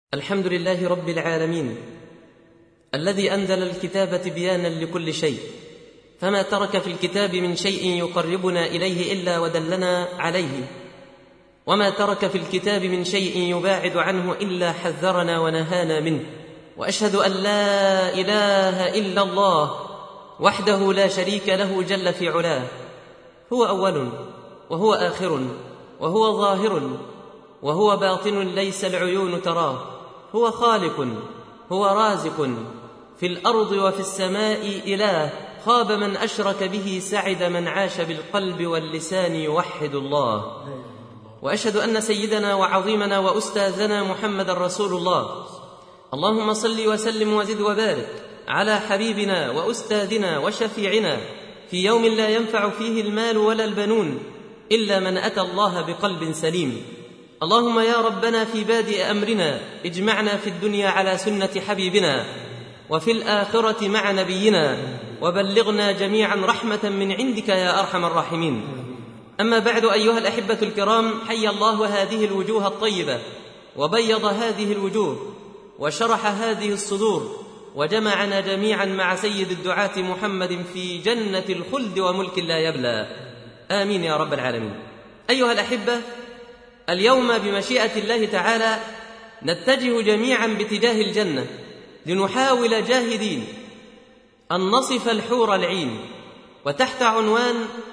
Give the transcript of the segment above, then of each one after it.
الحمد لله رب العالمين الذي انزل الكتاب تبيانا لكل شيء فما ترك في الكتاب من شيء يقربنا اليه الا ودلنا عليه وما ترك في الكتاب من شيء يباعد عنه الا حذرنا ونهانا منه واشهد ان لا اله الا الله وحده لا شريك له جل في علاه هو اول وهو اخر وهو ظاهر وهو باطن ليس العيون تراه هو خالق هو رازق في الارض وفي السماء اله خاب من اشرك به سعد من عاش بالقلب واللسان يوحد الله واشهد ان سيدنا وعظيمنا واستاذنا محمدا رسول الله اللهم صل وسلم وزد وبارك على حبيبنا واستاذنا وشفيعنا في يوم لا ينفع فيه المال ولا البنون الا من اتى الله بقلب سليم اللهم يا ربنا في بادئ امرنا اجمعنا في الدنيا على سنه حبيبنا وفي الاخره مع نبينا وبلغنا جميعا رحمه من عندك يا ارحم الراحمين اما بعد ايها الاحبه الكرام حي الله هذه الوجوه الطيبه وبيض هذه الوجوه وشرح هذه الصدور وجمعنا جميعا مع سيد الدعاه محمد في جنه الخلد وملك لا يبلى امين يا رب العالمين ايها الاحبه اليوم بمشيئه الله تعالى نتجه جميعا باتجاه الجنه لنحاول جاهدين ان نصف الحور العين وتحت عنوان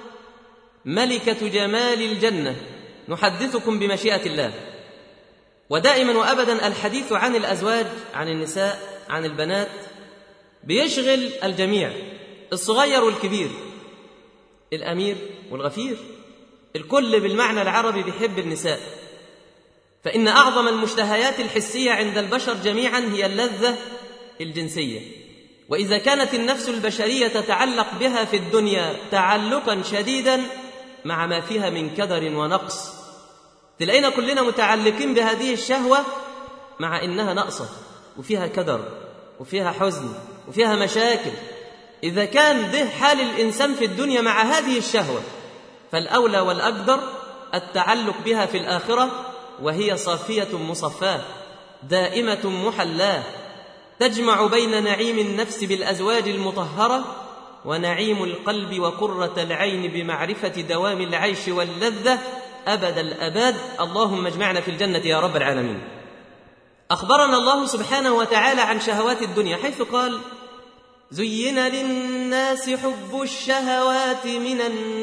ملكه جمال الجنه نحدثكم بمشيئه الله ودائما وابدا الحديث عن الازواج عن النساء عن البنات بيشغل الجميع الصغير والكبير الامير والغفير الكل بالمعنى العربي بيحب النساء فان اعظم المشتهيات الحسيه عند البشر جميعا هي اللذه الجنسيه واذا كانت النفس البشريه تتعلق بها في الدنيا تعلقا شديدا مع ما فيها من كدر ونقص تلاقينا كلنا متعلقين بهذه الشهوه مع انها ناقصه وفيها كدر وفيها حزن وفيها مشاكل اذا كان ده حال الانسان في الدنيا مع هذه الشهوه فالاولى والاقدر التعلق بها في الاخره وهي صافيه مصفاه دائمه محلاه تجمع بين نعيم النفس بالازواج المطهره ونعيم القلب وقره العين بمعرفه دوام العيش واللذه ابد الاباد اللهم اجمعنا في الجنه يا رب العالمين اخبرنا الله سبحانه وتعالى عن شهوات الدنيا حيث قال زين للناس حب الشهوات من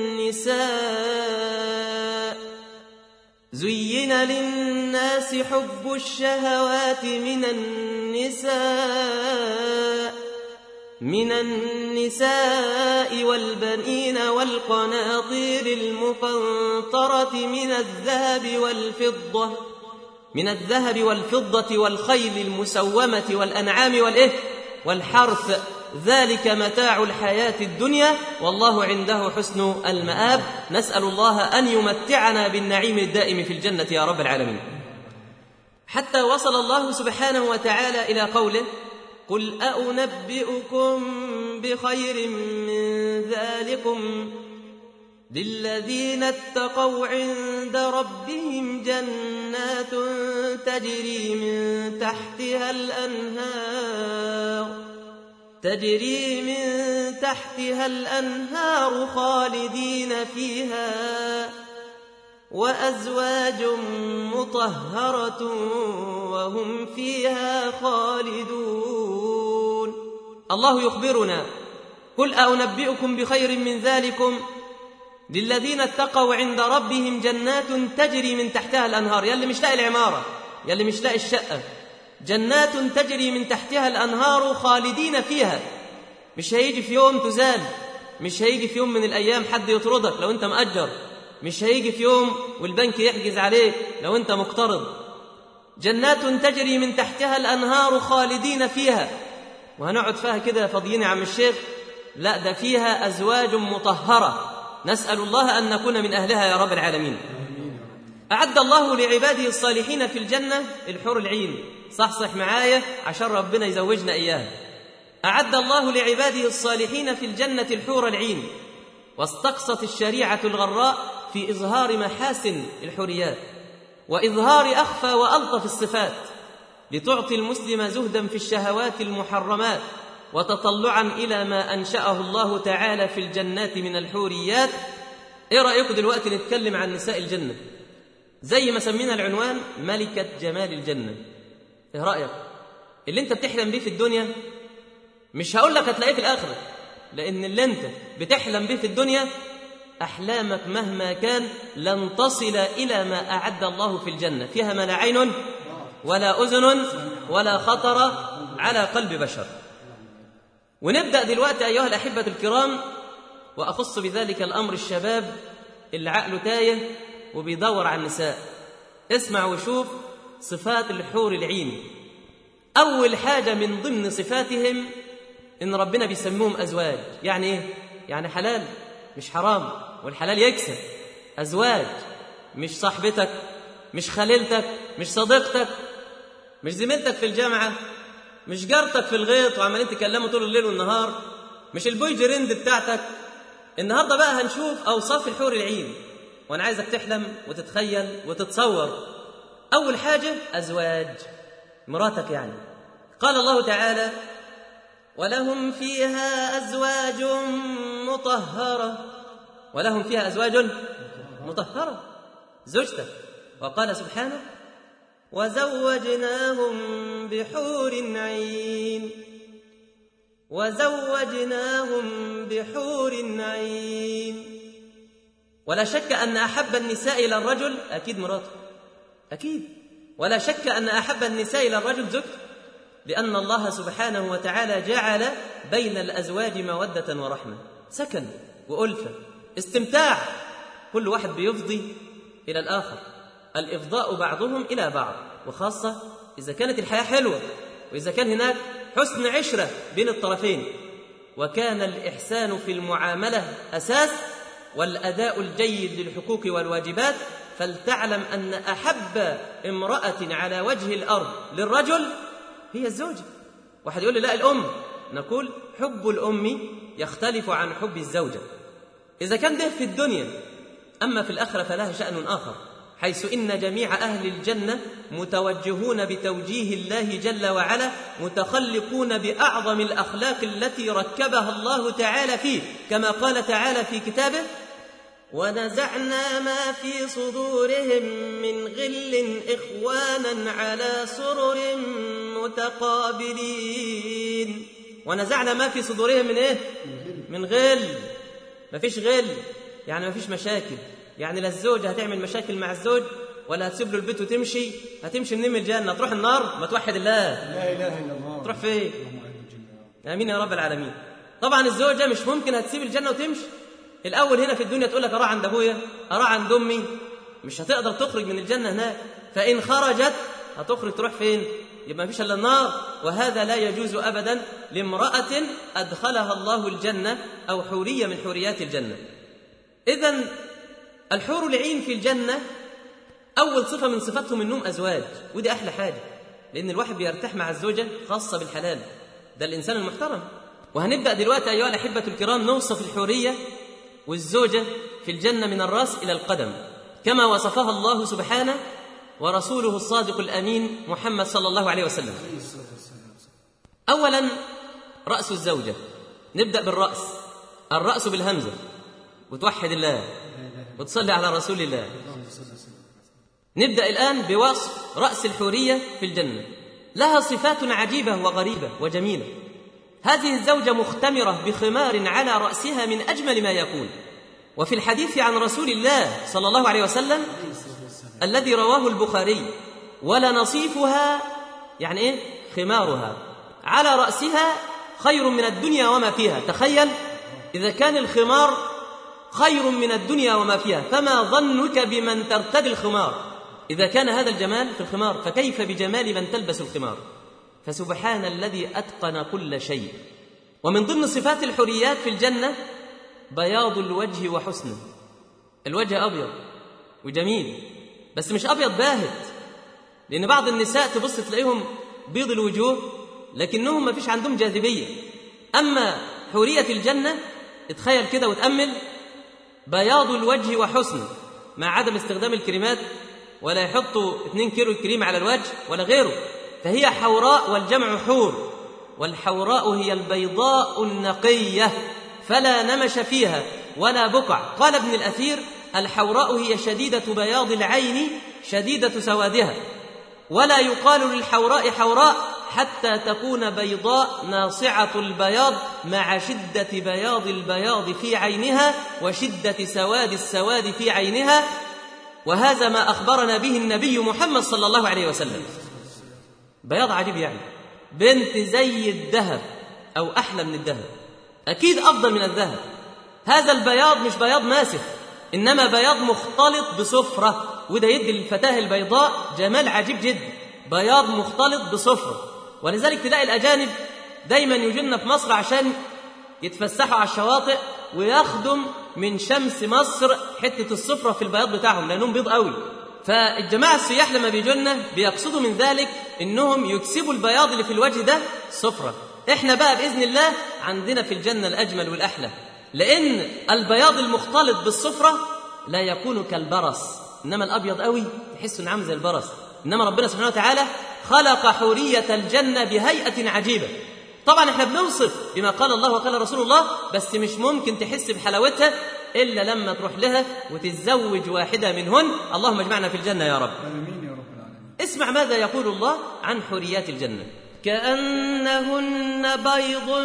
النساء زين للناس حب الشهوات من النساء من النساء والبنين والقناطير المقنطرة من الذهب والفضة من الذهب والفضة والخيل المسومة والأنعام والإه والحرث ذلك متاع الحياة الدنيا والله عنده حسن المآب نسأل الله أن يمتعنا بالنعيم الدائم في الجنة يا رب العالمين حتى وصل الله سبحانه وتعالى إلى قوله قل أنبئكم بخير من ذلكم للذين اتقوا عند ربهم جنات تجري من تحتها الأنهار تجري من تحتها الأنهار خالدين فيها وأزواج مطهرة وهم فيها خالدون الله يخبرنا قل أنبئكم بخير من ذلكم للذين اتقوا عند ربهم جنات تجري من تحتها الأنهار يلي مش لاقي العمارة يلي مش لاقي الشقة جنات تجري من تحتها الأنهار خالدين فيها مش هيجي في يوم تزال مش هيجي في يوم من الأيام حد يطردك لو أنت مأجر مش هيجي في يوم والبنك يحجز عليك لو أنت مقترض جنات تجري من تحتها الأنهار خالدين فيها وهنقعد فيها كده فاضيين يا عم الشيخ لا ده فيها أزواج مطهرة نسأل الله أن نكون من أهلها يا رب العالمين أعد الله لعباده الصالحين في الجنة الحور العين صحصح معايا عشان ربنا يزوجنا إياها أعد الله لعباده الصالحين في الجنة الحور العين واستقصت الشريعة الغراء في إظهار محاسن الحريات وإظهار أخفى وألطف الصفات لتعطي المسلم زهدا في الشهوات المحرمات وتطلعا الى ما انشاه الله تعالى في الجنات من الحوريات ايه رايكم دلوقتي نتكلم عن نساء الجنه زي ما سمينا العنوان ملكه جمال الجنه ايه رايك اللي انت بتحلم بيه في الدنيا مش هقول لك هتلاقيه في الاخره لان اللي انت بتحلم بيه في الدنيا احلامك مهما كان لن تصل الى ما اعد الله في الجنه فيها ما لا عين ولا اذن ولا خطر على قلب بشر ونبدا دلوقتي ايها الاحبه الكرام واخص بذلك الامر الشباب اللي عقله تايه وبيدور على النساء اسمع وشوف صفات الحور العين اول حاجه من ضمن صفاتهم ان ربنا بيسموهم ازواج يعني ايه يعني حلال مش حرام والحلال يكسب ازواج مش صاحبتك مش خليلتك مش صديقتك مش زميلتك في الجامعه مش جارتك في الغيط وعمالين تكلموا طول الليل والنهار مش البوي جريند بتاعتك النهارده بقى هنشوف اوصاف الحور العين وانا عايزك تحلم وتتخيل وتتصور اول حاجه ازواج مراتك يعني قال الله تعالى ولهم فيها ازواج مطهره ولهم فيها ازواج مطهره زوجتك وقال سبحانه وزوجناهم بحور عين وزوجناهم بحور عين ولا شك ان احب النساء الى الرجل اكيد مراته اكيد ولا شك ان احب النساء الى الرجل زوجته لان الله سبحانه وتعالى جعل بين الازواج موده ورحمه سكن والفه استمتاع كل واحد بيفضي الى الاخر الافضاء بعضهم الى بعض وخاصه اذا كانت الحياه حلوه واذا كان هناك حسن عشره بين الطرفين وكان الاحسان في المعامله اساس والاداء الجيد للحقوق والواجبات فلتعلم ان احب امراه على وجه الارض للرجل هي الزوجه واحد يقول لي لا الام نقول حب الام يختلف عن حب الزوجه اذا كان ده في الدنيا اما في الاخره فلها شان اخر حيث ان جميع اهل الجنه متوجهون بتوجيه الله جل وعلا متخلقون باعظم الاخلاق التي ركبها الله تعالى فيه كما قال تعالى في كتابه ونزعنا ما في صدورهم من غل اخوانا على سرر متقابلين ونزعنا ما في صدورهم من ايه من غل ما فيش غل يعني ما فيش مشاكل يعني لا الزوجة هتعمل مشاكل مع الزوج ولا هتسيب له البيت وتمشي هتمشي منين من الجنة تروح النار ما توحد الله لا اله الا الله تروح فين امين يا رب العالمين طبعا الزوجة مش ممكن هتسيب الجنة وتمشي الأول هنا في الدنيا تقول لك أراح عند أبويا أراح عند أمي مش هتقدر تخرج من الجنة هناك فإن خرجت هتخرج تروح فين؟ يبقى ما فيش إلا النار وهذا لا يجوز أبدا لامرأة أدخلها الله الجنة أو حورية من حوريات الجنة إذا الحور العين في الجنة أول صفة من صفاتهم إنهم أزواج ودي أحلى حاجة لأن الواحد بيرتاح مع الزوجة خاصة بالحلال ده الإنسان المحترم وهنبدأ دلوقتي أيها الأحبة الكرام نوصف الحورية والزوجة في الجنة من الرأس إلى القدم كما وصفها الله سبحانه ورسوله الصادق الأمين محمد صلى الله عليه وسلم أولا رأس الزوجة نبدأ بالرأس الرأس بالهمزة وتوحد الله وتصلي على رسول الله نبدأ الآن بوصف رأس الحورية في الجنة لها صفات عجيبة وغريبة وجميلة هذه الزوجة مختمرة بخمار على رأسها من أجمل ما يكون وفي الحديث عن رسول الله صلى الله عليه وسلم الذي رواه البخاري ولا نصيفها يعني ايه خمارها على رأسها خير من الدنيا وما فيها تخيل إذا كان الخمار خير من الدنيا وما فيها فما ظنك بمن ترتدي الخمار إذا كان هذا الجمال في الخمار فكيف بجمال من تلبس الخمار فسبحان الذي اتقن كل شيء ومن ضمن صفات الحريات في الجنه بياض الوجه وحسنه الوجه ابيض وجميل بس مش ابيض باهت لان بعض النساء تبص تلاقيهم بيض الوجوه لكنهم ما فيش عندهم جاذبيه اما حوريه الجنه اتخيل كده وتامل بياض الوجه وحسنه مع عدم استخدام الكريمات ولا يحطوا 2 كيلو كريم على الوجه ولا غيره فهي حوراء والجمع حور والحوراء هي البيضاء النقية فلا نمش فيها ولا بقع قال ابن الأثير الحوراء هي شديدة بياض العين شديدة سوادها ولا يقال للحوراء حوراء حتى تكون بيضاء ناصعة البياض مع شدة بياض البياض في عينها وشدة سواد السواد في عينها وهذا ما أخبرنا به النبي محمد صلى الله عليه وسلم بياض عجيب يعني بنت زي الذهب أو أحلى من الذهب أكيد أفضل من الذهب هذا البياض مش بياض ماسخ إنما بياض مختلط بصفرة وده يدي للفتاة البيضاء جمال عجيب جدا بياض مختلط بصفرة ولذلك تلاقي الأجانب دايما يجن في مصر عشان يتفسحوا على الشواطئ ويخدم من شمس مصر حتة الصفرة في البياض بتاعهم لأنهم بيض قوي فالجماعة السياح لما بيجونا بيقصدوا من ذلك إنهم يكسبوا البياض اللي في الوجه ده صفرة إحنا بقى بإذن الله عندنا في الجنة الأجمل والأحلى لأن البياض المختلط بالصفرة لا يكون كالبرص إنما الأبيض قوي تحس إنه عامل زي البرص إنما ربنا سبحانه وتعالى خلق حورية الجنة بهيئة عجيبة طبعا احنا بنوصف بما قال الله وقال رسول الله بس مش ممكن تحس بحلاوتها إلا لما تروح لها وتتزوج واحدة منهن اللهم اجمعنا في الجنة يا رب آمين يا رب العالمين اسمع ماذا يقول الله عن حوريات الجنة كأنهن بيض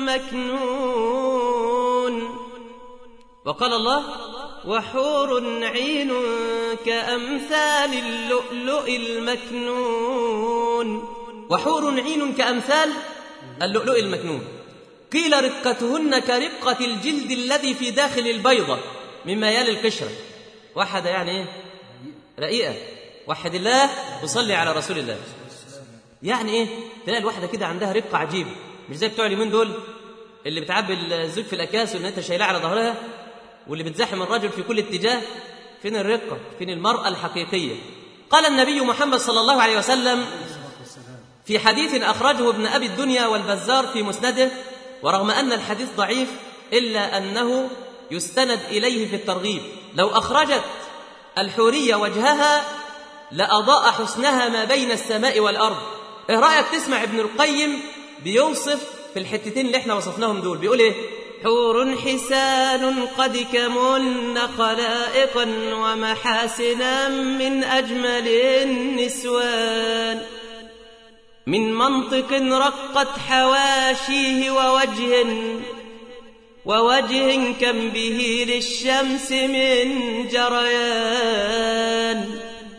مكنون وقال الله وحور عين كأمثال اللؤلؤ المكنون وحور عين كأمثال اللؤلؤ المكنون قيل رقتهن كرقة الجلد الذي في داخل البيضة مما يلي القشرة واحدة يعني ايه رقيقة وحد الله وصلي على رسول الله يعني ايه تلاقي الواحدة كده عندها رقة عجيبة مش زي بتوع اليومين دول اللي بتعبي الزوج في الأكاس وإن أنت شايلها على ظهرها واللي بتزاحم الرجل في كل اتجاه فين الرقة فين المرأة الحقيقية قال النبي محمد صلى الله عليه وسلم في حديث أخرجه ابن أبي الدنيا والبزار في مسنده ورغم أن الحديث ضعيف إلا أنه يستند إليه في الترغيب لو أخرجت الحورية وجهها لأضاء حسنها ما بين السماء والأرض إيه رأيك تسمع ابن القيم بيوصف في الحتتين اللي احنا وصفناهم دول بيقول ايه حور حسان قد كمن خلائقا ومحاسنا من أجمل النسوان من منطق رقت حواشيه ووجه ووجه كم به للشمس من جريان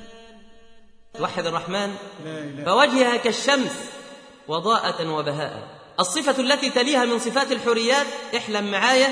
توحد الرحمن لا إله فوجهها كالشمس وضاءة وبهاء الصفة التي تليها من صفات الحوريات احلم معايا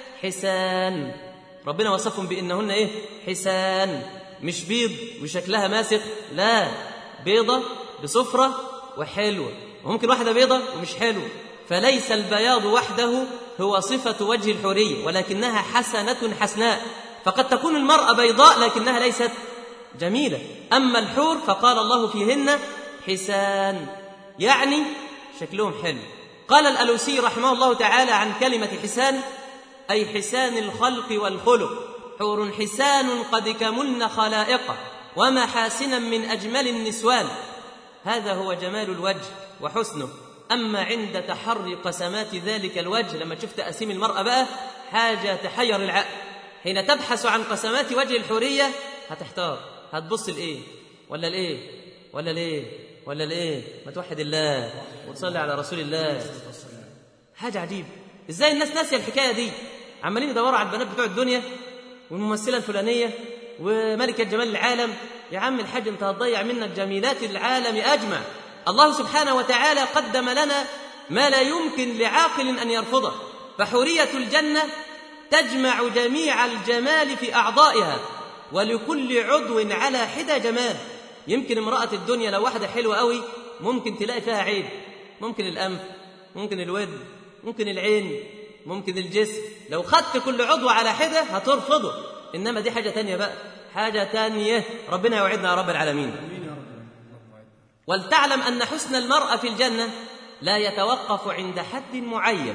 حسان ربنا وصفهم بأنهن إيه حسان مش بيض وشكلها ماسخ لا بيضة بصفرة وحلوة وممكن واحدة بيضة ومش حلوة فليس البياض وحده هو صفة وجه الحورية ولكنها حسنة حسناء فقد تكون المرأة بيضاء لكنها ليست جميلة أما الحور فقال الله فيهن حسان يعني شكلهم حلو قال الألوسي رحمه الله تعالى عن كلمة حسان أي حسان الخلق والخلق حور حسان قد كملن خلائقه ومحاسنا من أجمل النسوان هذا هو جمال الوجه وحسنه أما عند تحري قسمات ذلك الوجه لما شفت أسيم المرأة بقى حاجة تحير العقل حين تبحث عن قسمات وجه الحورية هتحتار هتبص لإيه ولا لإيه ولا ليه ولا لإيه ما توحد الله وتصلي على رسول الله حاجة عجيبة إزاي الناس ناسية الحكاية دي عمالين يدوروا على البنات بتوع الدنيا والممثلة الفلانية وملكة جمال العالم يا عم الحاج انت هتضيع منك جميلات العالم أجمع الله سبحانه وتعالى قدم لنا ما لا يمكن لعاقل أن يرفضه فحورية الجنة تجمع جميع الجمال في أعضائها ولكل عضو على حدة جمال يمكن امرأة الدنيا لو واحدة حلوة قوي ممكن تلاقي فيها عيب ممكن الأنف ممكن الود ممكن العين ممكن الجسم لو خدت كل عضو على حدة هترفضه إنما دي حاجة تانية بقى حاجة تانية ربنا يوعدنا يا رب العالمين آمين يا رب العالمين اللهم وعد. ولتعلم أن حسن المرأة في الجنة لا يتوقف عند حد معين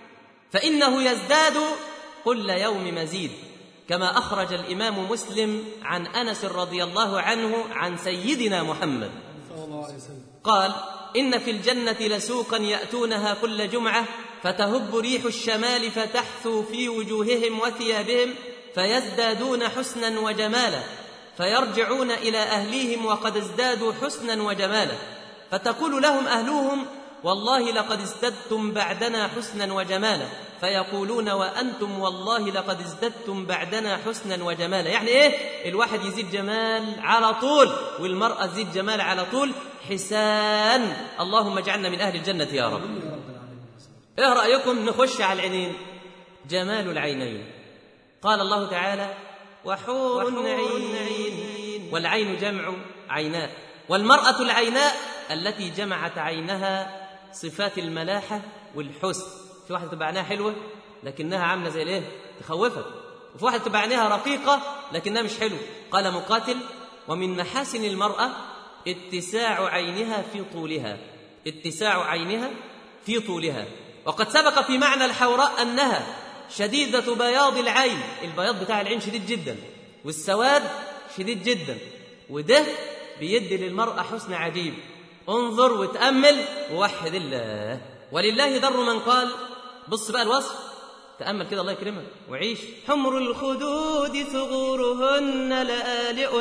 فإنه يزداد كل يوم مزيد كما أخرج الإمام مسلم عن أنس رضي الله عنه عن سيدنا محمد صلى الله عليه وسلم قال إن في الجنة لسوقا يأتونها كل جمعة فتهب ريح الشمال فتحثو في وجوههم وثيابهم فيزدادون حسنا وجمالا فيرجعون إلى أهليهم وقد ازدادوا حسنا وجمالا فتقول لهم أهلوهم والله لقد ازددتم بعدنا حسنا وجمالا فيقولون وأنتم والله لقد ازددتم بعدنا حسنا وجمالا يعني إيه الواحد يزيد جمال على طول والمرأة تزيد جمال على طول حسان اللهم اجعلنا من أهل الجنة يا رب يا رب العالمين ايه رأيكم نخش على العينين جمال العينين قال الله تعالى وحور عين والعين جمع عيناء والمرأة العيناء التي جمعت عينها صفات الملاحة والحسن في واحدة تبقى عينها حلوة لكنها عاملة زي الايه تخوفك وفي واحدة تبقى عينها رقيقة لكنها مش حلوة قال مقاتل ومن محاسن المرأة اتساع عينها في طولها اتساع عينها في طولها وقد سبق في معنى الحوراء أنها شديدة بياض العين البياض بتاع العين شديد جدا والسواد شديد جدا وده بيدي للمرأة حسن عجيب انظر وتأمل ووحد الله ولله در من قال بص بقى الوصف تأمل كده الله يكرمك وعيش حمر الخدود ثغورهن لآلئ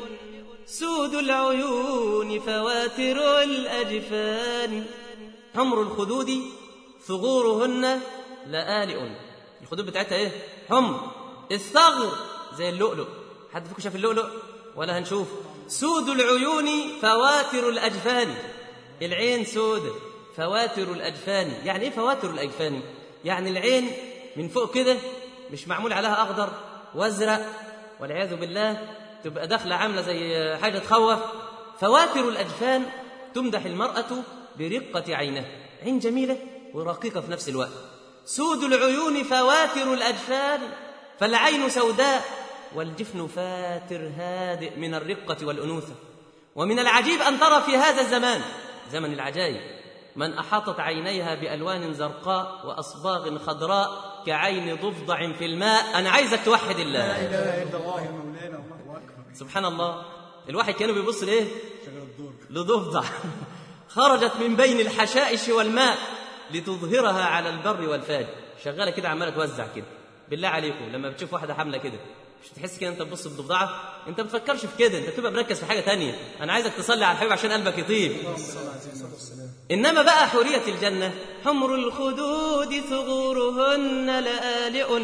سود العيون فواتر الأجفان حمر الخدود ثغورهن لآلئ الخدود بتاعتها ايه حمر الثغر زي اللؤلؤ حد فيكم شاف اللؤلؤ ولا هنشوف سود العيون فواتر الأجفان العين سودة فواتر الأجفان يعني ايه فواتر الأجفان يعني العين من فوق كده مش معمول عليها أخضر وازرق والعياذ بالله تبقى داخلة عاملة زي حاجة تخوف فواتر الأجفان تمدح المرأة برقة عينها عين جميلة ورقيقة في نفس الوقت سود العيون فواتر الأجفان فالعين سوداء والجفن فاتر هادئ من الرقة والأنوثة ومن العجيب أن ترى في هذا الزمان زمن العجائب من أحاطت عينيها بألوان زرقاء وأصباغ خضراء كعين ضفدع في الماء أنا عايزك توحد الله لا اله الا الله يا مولانا الله اكبر سبحان الله الواحد كانوا بيبص ليه شجر الدور لضفدع خرجت من بين الحشائش والماء لتظهرها على البر والفاج شغاله كده عماله توزع كده بالله عليكم لما بتشوف واحده حامله كده مش تحس كده انت تبص بضفدعه انت ما بتفكرش في كده انت بتبقى مركز في حاجه تانية انا عايزك تصلي على الحبيب عشان قلبك يطيب انما بقى حوريه الجنه حمر الخدود ثغورهن لآلئ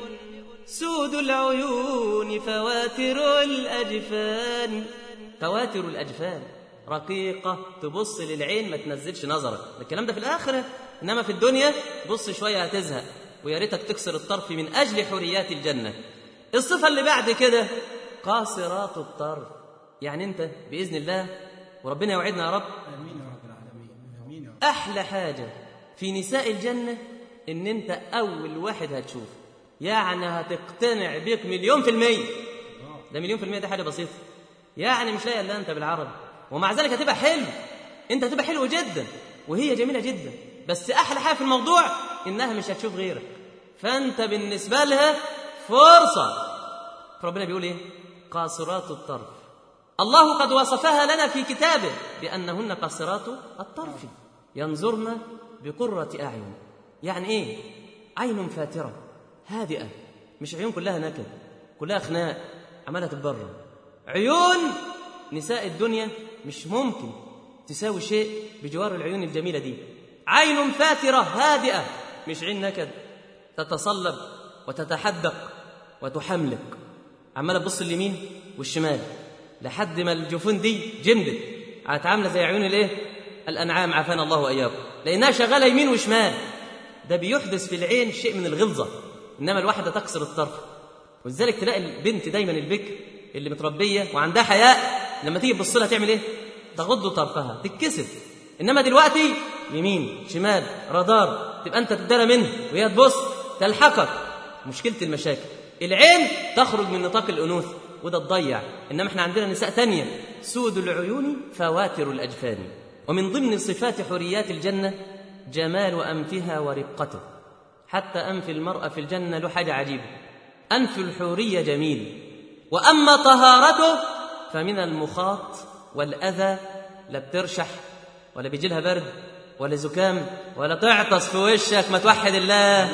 سود العيون فواتر الأجفان فواتر الأجفان رقيقة تبص للعين ما تنزلش نظرك الكلام ده في الآخرة إنما في الدنيا بص شوية هتزهق ويا ريتك تكسر الطرف من أجل حوريات الجنة الصفة اللي بعد كده قاصرات الطرف يعني أنت بإذن الله وربنا يوعدنا يا رب امين يا رب العالمين امين يا رب احلى حاجه في نساء الجنه ان انت اول واحد هتشوف يعني هتقتنع بيك مليون في الميه ده مليون في الميه ده حاجه بسيطه يعني مش لاقي الا انت بالعربي ومع ذلك هتبقى حلو انت هتبقى حلو جدا وهي جميله جدا بس احلى حاجه في الموضوع انها مش هتشوف غيرك فانت بالنسبه لها فرصه ربنا بيقول ايه قاصرات الطرف الله قد وصفها لنا في كتابه بأنهن قاصرات الطرف ينظرن بقرة أعين يعني إيه؟ عين فاترة هادئة مش عيون كلها نكد كلها خناق عمالة تتبرر عيون نساء الدنيا مش ممكن تساوي شيء بجوار العيون الجميلة دي عين فاترة هادئة مش عين نكد تتصلب وتتحدق وتحملق عماله تبص اليمين والشمال لحد ما الجفون دي جمدت عادت عامله زي عيون الايه الانعام عافانا الله واياكم لانها شغاله يمين وشمال ده بيحدث في العين شيء من الغلظه انما الواحده تكسر الطرف ولذلك تلاقي البنت دايما البكر اللي متربيه وعندها حياء لما تيجي تبص لها تعمل ايه تغض طرفها تتكسف انما دلوقتي يمين شمال رادار تبقى انت تدرى منه وهي تبص تلحقك مشكله المشاكل العين تخرج من نطاق الانوثه وده تضيع انما احنا عندنا نساء تانية سود العيون فواتر الاجفان ومن ضمن صفات حريات الجنه جمال انفها ورقته حتى انف المراه في الجنه له حاجه عجيبه انف الحوريه جميل واما طهارته فمن المخاط والاذى لا بترشح ولا بيجي لها برد ولا زكام ولا تعطس في وشك ما توحد الله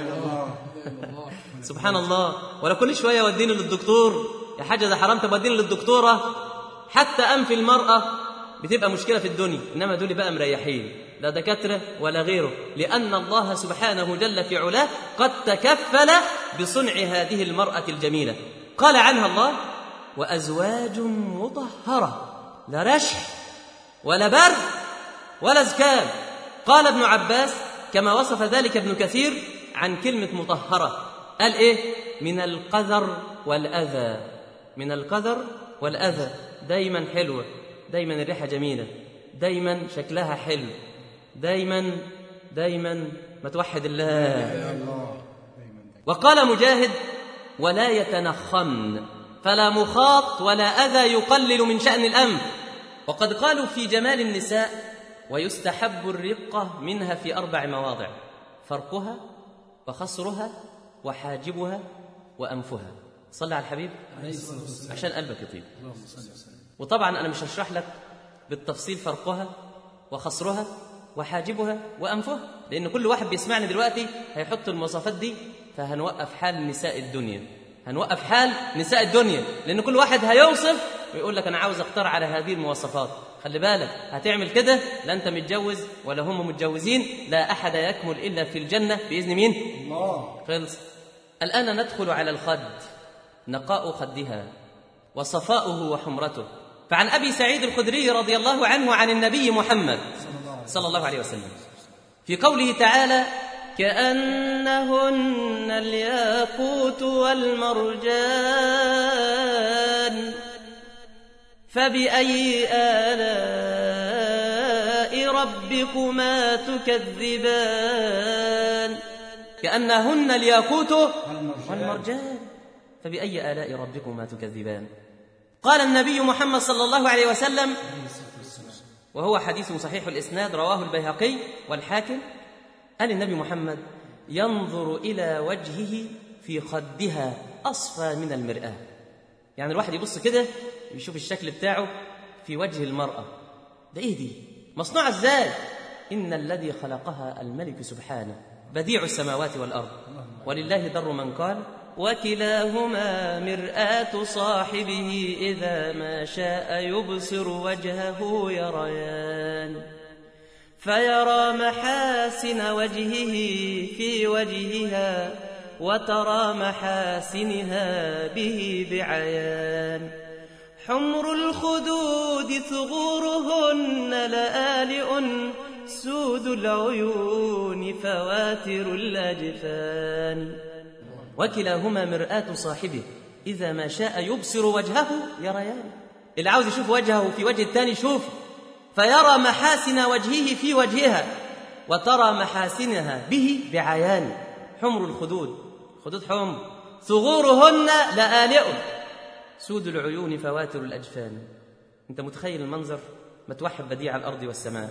سبحان الله ولا كل شويه وديني للدكتور يا حاجه ده حرام توديني للدكتوره حتى انف المراه بتبقى مشكله في الدنيا انما دول بقى مريحين لا دكاتره ولا غيره لان الله سبحانه جل في علاه قد تكفل بصنع هذه المراه الجميله قال عنها الله وازواج مطهره لا رشح ولا برد ولا زكام قال ابن عباس كما وصف ذلك ابن كثير عن كلمه مطهره قال ايه من القذر والاذى من القذر والاذى دايما حلوه دايما الريحه جميله دايما شكلها حلو دايما دايما ما توحد الله وقال مجاهد ولا يتنخمن فلا مخاط ولا اذى يقلل من شان الامر وقد قالوا في جمال النساء ويستحب الرقه منها في اربع مواضع فرقها وخصرها وحاجبها وانفها صلى على الحبيب عشان قلبك يطيب وطبعا انا مش هشرح لك بالتفصيل فرقها وخصرها وحاجبها وانفها لان كل واحد بيسمعني دلوقتي هيحط المواصفات دي فهنوقف حال نساء الدنيا هنوقف حال نساء الدنيا لان كل واحد هيوصف ويقول لك انا عاوز اختار على هذه المواصفات خلي بالك هتعمل كده لا انت متجوز ولا هم متجوزين لا احد يكمل الا في الجنه باذن مين الله خلص الان ندخل على الخد نقاء خدها وصفاؤه وحمرته فعن ابي سعيد الخدري رضي الله عنه عن النبي محمد صلى الله عليه وسلم في قوله تعالى كأنهن الياقوت والمرجان فبأي آلاء ربكما تكذبان كأنهن الياقوت والمرجان فبأي آلاء ربكما تكذبان قال النبي محمد صلى الله عليه وسلم وهو حديث صحيح الإسناد رواه البيهقي والحاكم قال النبي محمد ينظر إلى وجهه في خدها أصفى من المرآة يعني الواحد يبص كده يشوف الشكل بتاعه في وجه المرأة ده إيه دي مصنوعة إزاي إن الذي خلقها الملك سبحانه بديع السماوات والأرض ولله در من قال وكلاهما مرآة صاحبه إذا ما شاء يبصر وجهه يريان فيرى محاسن وجهه في وجهها وترى محاسنها به بعيان حمر الخدود ثغورهن لآلئ سود العيون فواتر الأجفان وكلاهما مرآة صاحبه إذا ما شاء يبصر وجهه يريان اللي عاوز يشوف وجهه في وجه الثاني شوف فيرى محاسن وجهه في وجهها وترى محاسنها به بعيان حمر الخدود خدود حمر ثغورهن لآلئ سود العيون فواتر الأجفان أنت متخيل المنظر ما توحد بديع الأرض والسماء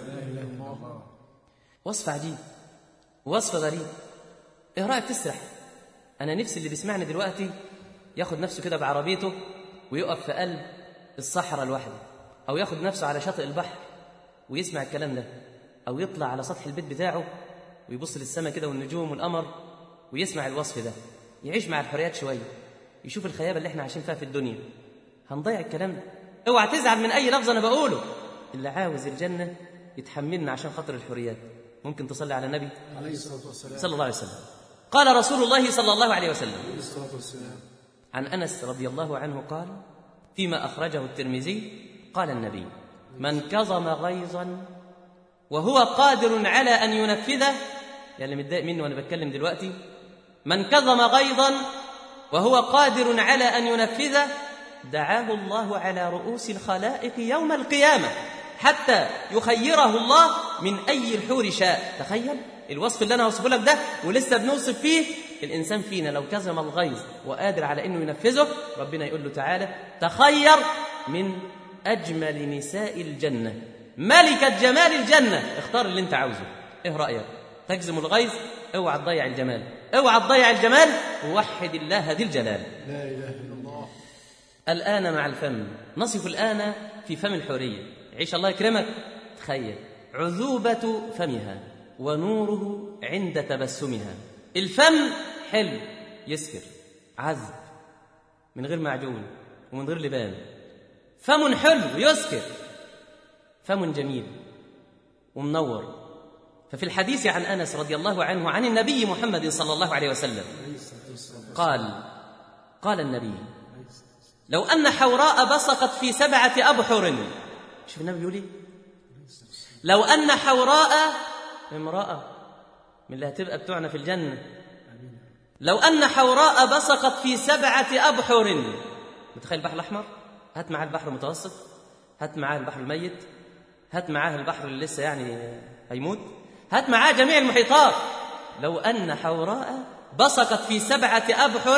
وصف عجيب وصف غريب ايه رأيك تسرح أنا نفسي اللي بيسمعني دلوقتي ياخد نفسه كده بعربيته ويقف في قلب الصحراء لوحده أو ياخد نفسه على شاطئ البحر ويسمع الكلام ده أو يطلع على سطح البيت بتاعه ويبص للسماء كده والنجوم والقمر ويسمع الوصف ده يعيش مع الحريات شوية يشوف الخيابة اللي احنا عايشين فيها في الدنيا هنضيع الكلام ده اوعى تزعل من أي لفظ أنا بقوله اللي عاوز الجنة يتحملنا عشان خاطر الحريات ممكن تصلي على النبي عليه الصلاة والسلام صلى الله عليه وسلم قال رسول الله صلى الله عليه وسلم عليه الصلاة والسلام عن انس رضي الله عنه قال فيما اخرجه الترمذي قال النبي من كظم غيظا وهو قادر على ان ينفذه يعني اللي متضايق مني وانا بتكلم دلوقتي من كظم غيظا وهو قادر على ان ينفذه دعاه الله على رؤوس الخلائق يوم القيامه حتى يخيره الله من اي الحور شاء تخيل الوصف اللي انا هوصفه لك ده ولسه بنوصف فيه الانسان فينا لو كظم الغيظ وقادر على انه ينفذه ربنا يقول له تعالى تخير من اجمل نساء الجنه ملكه جمال الجنه اختار اللي انت عاوزه ايه رايك تجزم الغيظ اوعى تضيع الجمال اوعى تضيع الجمال ووحد الله ذي الجلال لا إله إلا الله الآن مع الفم نصف الآن في فم الحورية عيش الله يكرمك تخيل عذوبة فمها ونوره عند تبسمها الفم حلو يسكر عذب من غير معجون ومن غير لبان فم حلو يسكر فم جميل ومنور ففي الحديث عن انس رضي الله عنه عن النبي محمد صلى الله عليه وسلم قال قال النبي لو ان حوراء بصقت في سبعه ابحر شوف النبي يقول ايه لو ان حوراء امراه من اللي هتبقى بتوعنا في الجنه لو ان حوراء بصقت في سبعه ابحر متخيل البحر الاحمر هات معاه البحر المتوسط هات معاه البحر الميت هات معاه البحر اللي لسه يعني هيموت هات معاه جميع المحيطات لو أن حوراء بصقت في سبعة أبحر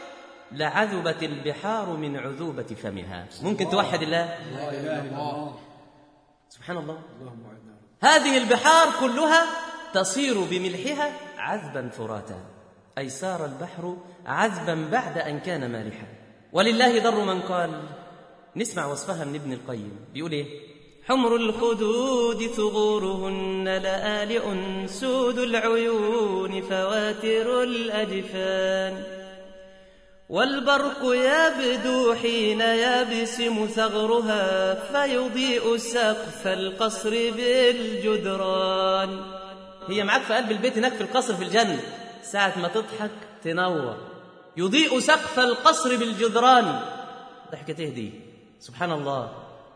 لعذبت البحار من عذوبة فمها ممكن توحد الله لا اله الا الله سبحان الله اللهم اعنا هذه البحار كلها تصير بملحها عذبا فراتا أي صار البحر عذبا بعد أن كان مالحا ولله ضر من قال نسمع وصفها من ابن القيم بيقول ايه حمر الخدود ثغورهن لآلئ سود العيون فواتر الأجفان والبرق يبدو حين يبسم ثغرها فيضيء سقف القصر بالجدران هي معاك في قلب البيت هناك في القصر في الجنة ساعة ما تضحك تنور يضيء سقف القصر بالجدران ضحكة تهدي سبحان الله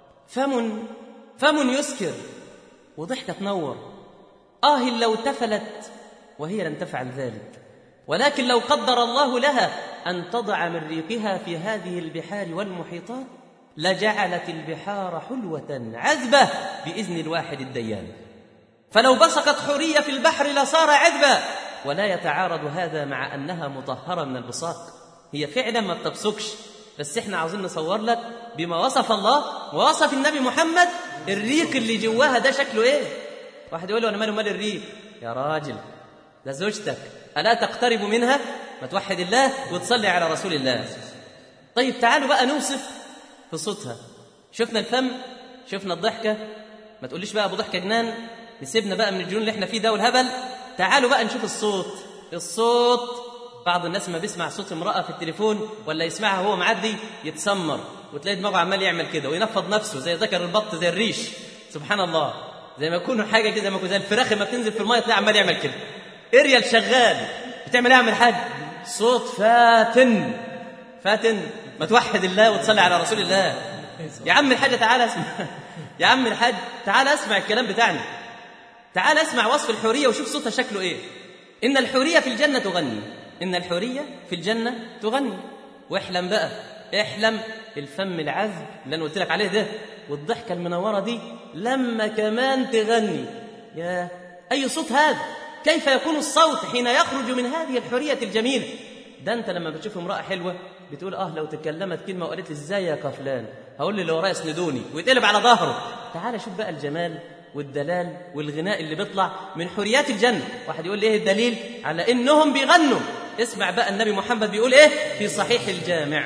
فم فم يسكر وضحكة تنور آه لو تفلت وهي لن تفعل ذلك ولكن لو قدر الله لها أن تضع من ريقها في هذه البحار والمحيطات لجعلت البحار حلوة عذبة بإذن الواحد الديان فلو بصقت حورية في البحر لصار عذبا ولا يتعارض هذا مع أنها مطهرة من البصاق هي فعلا ما بتبصقش بس احنا عاوزين نصور لك بما وصف الله ووصف النبي محمد الريق اللي جواها ده شكله ايه واحد يقول له انا مالي مال الريق يا راجل ده زوجتك الا تقترب منها ما توحد الله وتصلي على رسول الله طيب تعالوا بقى نوصف في صوتها شفنا الفم شفنا الضحكه ما تقوليش بقى ابو ضحكه جنان نسيبنا بقى من الجنون اللي احنا فيه ده والهبل تعالوا بقى نشوف الصوت الصوت بعض الناس ما بيسمع صوت امرأة في التليفون ولا يسمعها وهو معدي يتسمر وتلاقي دماغه عمال يعمل كده وينفض نفسه زي ذكر البط زي الريش سبحان الله زي ما يكون حاجة كده زي ما يكون زي الفراخ لما بتنزل في المية تلاقي عمال يعمل كده اريال شغال بتعمل ايه يا عم الحاج صوت فاتن فاتن ما توحد الله وتصلي على رسول الله يا عم الحاج تعالى اسمع يا عم الحاج تعالى اسمع الكلام بتاعنا تعال اسمع وصف الحورية وشوف صوتها شكله ايه إن الحورية في الجنة تغني إن الحورية في الجنة تغني واحلم بقى احلم الفم العذب اللي أنا قلت لك عليه ده والضحكة المنورة دي لما كمان تغني يا أي صوت هذا كيف يكون الصوت حين يخرج من هذه الحورية الجميلة ده أنت لما بتشوف امرأة حلوة بتقول اه لو تكلمت كلمة وقالت لي ازاي يا قفلان هقول لي اللي ورايا اسندوني ويتقلب على ظهره تعال شوف بقى الجمال والدلال والغناء اللي بيطلع من حريات الجنة واحد يقول لي ايه الدليل على انهم بيغنوا اسمع بقى النبي محمد بيقول ايه في صحيح الجامع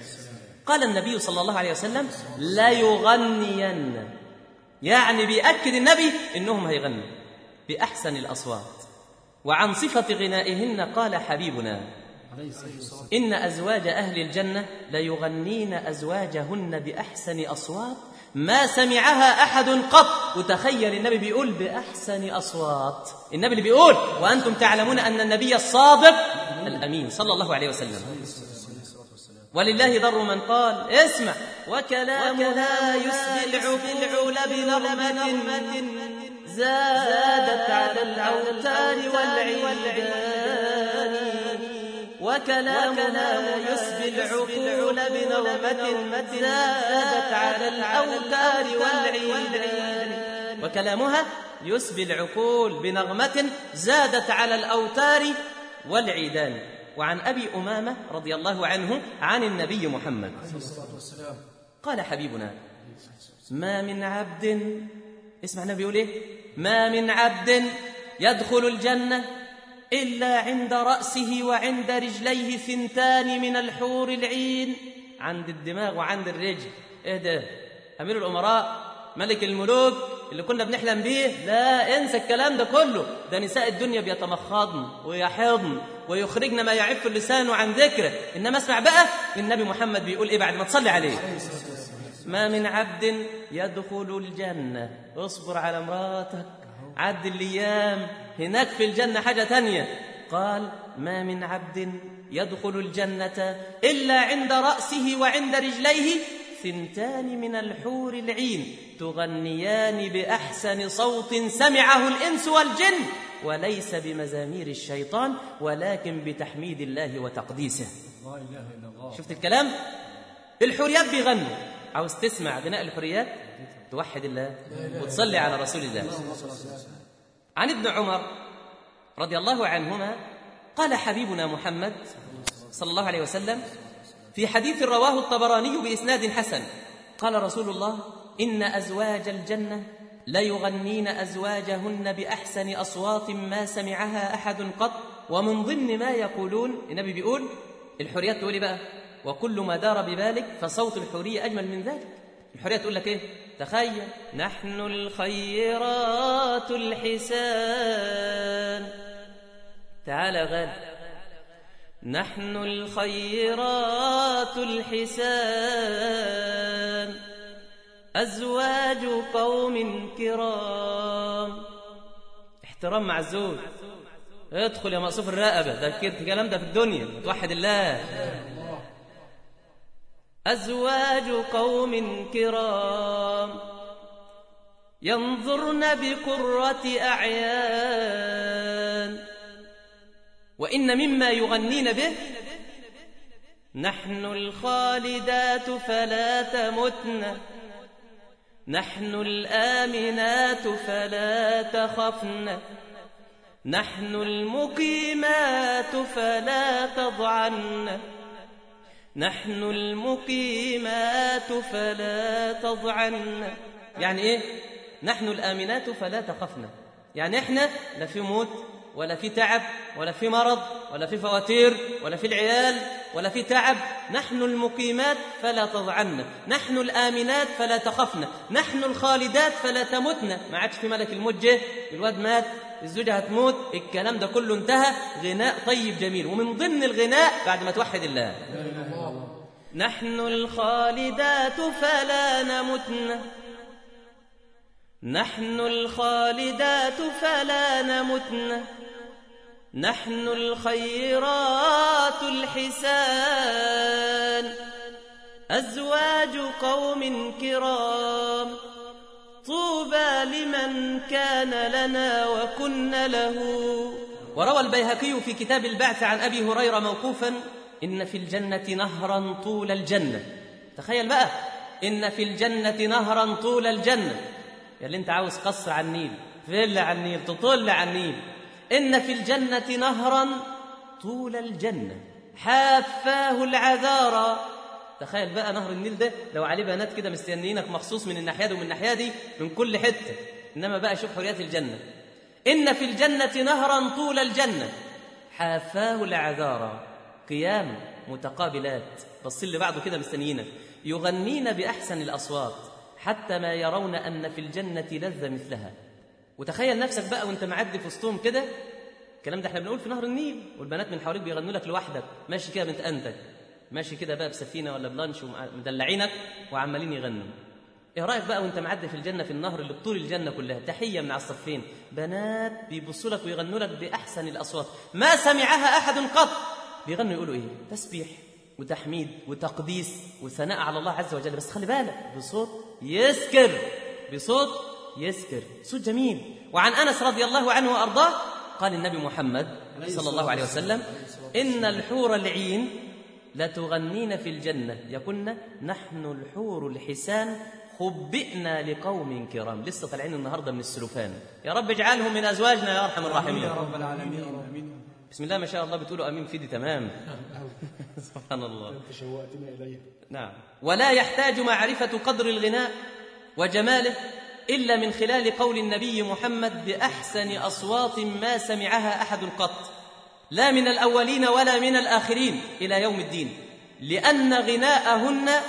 قال النبي صلى الله عليه وسلم لا يغنين يعني بيأكد النبي انهم هيغنوا بأحسن الأصوات وعن صفة غنائهن قال حبيبنا إن أزواج أهل الجنة ليغنين أزواجهن بأحسن أصوات ما سمعها أحد قط وتخيل النبي بيقول بأحسن أصوات النبي اللي بيقول وأنتم تعلمون أن النبي الصادق الأمين صلى الله عليه وسلم ولله ضر من قال اسمع وكلامها يسدي العقول بنغمة زادت على الأوتار والعيدان وكلامنا يسبي العقول بنغمة زادت على الأوتار والعيدان وكلامها يسبي العقول بنغمة زادت على الأوتار والعيدان وعن أبي أمامة رضي الله عنه عن النبي محمد قال حبيبنا ما من عبد اسمع النبي يقول ايه ما من عبد يدخل الجنه الا عند راسه وعند رجليه ثنتان من الحور العين عند الدماغ وعند الرجل ايه ده امير الامراء ملك الملوك اللي كنا بنحلم بيه لا انسى الكلام ده كله ده نساء الدنيا بيتمخضن ويحضن ويخرجن ما يعف اللسان عن ذكره انما اسمع بقى النبي محمد بيقول ايه بعد ما تصلي عليه ما من عبد يدخل الجنة اصبر على مراتك عد الأيام هناك في الجنة حاجة تانية قال ما من عبد يدخل الجنة إلا عند رأسه وعند رجليه ثنتان من الحور العين تغنيان بأحسن صوت سمعه الإنس والجن وليس بمزامير الشيطان ولكن بتحميد الله وتقديسه لا اله الا الله شفت الكلام الحوريات بيغنوا عاوز تسمع غناء الحوريات توحد الله وتصلي على رسول الله عن ابن عمر رضي الله عنهما قال حبيبنا محمد صلى الله عليه وسلم في حديث رواه الطبراني بإسناد حسن قال رسول الله إن أزواج الجنة ليغنين أزواجهن بأحسن أصوات ما سمعها أحد قط ومن ضمن ما يقولون النبي بيقول الحوريات تقول إيه بقى وكل ما دار ببالك فصوت الحورية أجمل من ذلك الحورية تقول لك إيه تخيل نحن الخيرات الحسان تعال يا غالي نحن الخيرات الحسان أزواج قوم كرام احترام مع الزوج ادخل يا مقصوف الرقبة ده كده الكلام ده في الدنيا توحد الله أزواج قوم كرام ينظرن بقرة أعيان وإن مما يغنين به نحن الخالدات فلا تمتن نحن الآمنات فلا تخفن نحن المقيمات فلا تضعن نحن المقيمات فلا تضعن يعني ايه نحن الآمنات فلا تخفن يعني احنا لا في موت ولا في تعب ولا في مرض ولا في فواتير ولا في العيال ولا في تعب نحن المقيمات فلا تضعن نحن الآمنات فلا تخفن نحن الخالدات فلا تمتن ما عادش في ملك الموت جه الواد مات الزوجة هتموت الكلام ده كله انتهى غناء طيب جميل ومن ضمن الغناء بعد ما توحد الله نحن الخالدات فلا نمتن نحن الخالدات فلا نمتن نحن الخيرات الحسان أزواج قوم كرام طوبى لمن كان لنا وكن له وروى البيهقي في كتاب البعث عن أبي هريرة موقوفا إن في الجنة نهرا طول الجنة تخيل بقى إن في الجنة نهرا طول الجنة يا اللي انت عاوز قصر على النيل فيلا على النيل تطل على النيل إن في الجنة نهرا طول الجنة حافاه العذارى تخيل بقى نهر النيل ده لو عليه بنات كده مستنيينك مخصوص من الناحيه دي ومن الناحيه دي من كل حته انما بقى شوف حريات الجنه ان في الجنه نهرا طول الجنه حافاه العذارى قيام متقابلات بص اللي بعده كده مستنيينك يغنين باحسن الاصوات حتى ما يرون ان في الجنه لذه مثلها وتخيل نفسك بقى وانت معدي في وسطهم كده الكلام ده احنا بنقول في نهر النيل والبنات من حواليك بيغنوا لك لوحدك ماشي كده بنت انتك ماشي كده بقى بسفينه ولا بلانش ومدلعينك وعمالين يغنوا ايه رايك بقى وانت معدي في الجنه في النهر اللي بطول الجنه كلها تحيه من على الصفين بنات بيبصوا لك ويغنوا لك باحسن الاصوات ما سمعها احد قط بيغنوا يقولوا ايه تسبيح وتحميد وتقديس وثناء على الله عز وجل بس خلي بالك بصوت يسكر بصوت يسكر صوت جميل وعن انس رضي الله عنه وارضاه قال النبي محمد صلى الله عليه وسلم ان الحور العين لتغنين في الجنة يقولن نحن الحور الحسان خبئنا لقوم كرام لسه طالعين النهاردة من السلوفان يا رب اجعلهم من أزواجنا يا أرحم الراحمين يا رب العالمين امين بسم الله ما شاء الله بتقولوا أمين في دي تمام سبحان الله انت شوقتنا اليه نعم ولا يحتاج معرفة قدر الغناء وجماله إلا من خلال قول النبي محمد بأحسن أصوات ما سمعها أحد قط لا من الأولين ولا من الآخرين إلى يوم الدين لأن غناءهن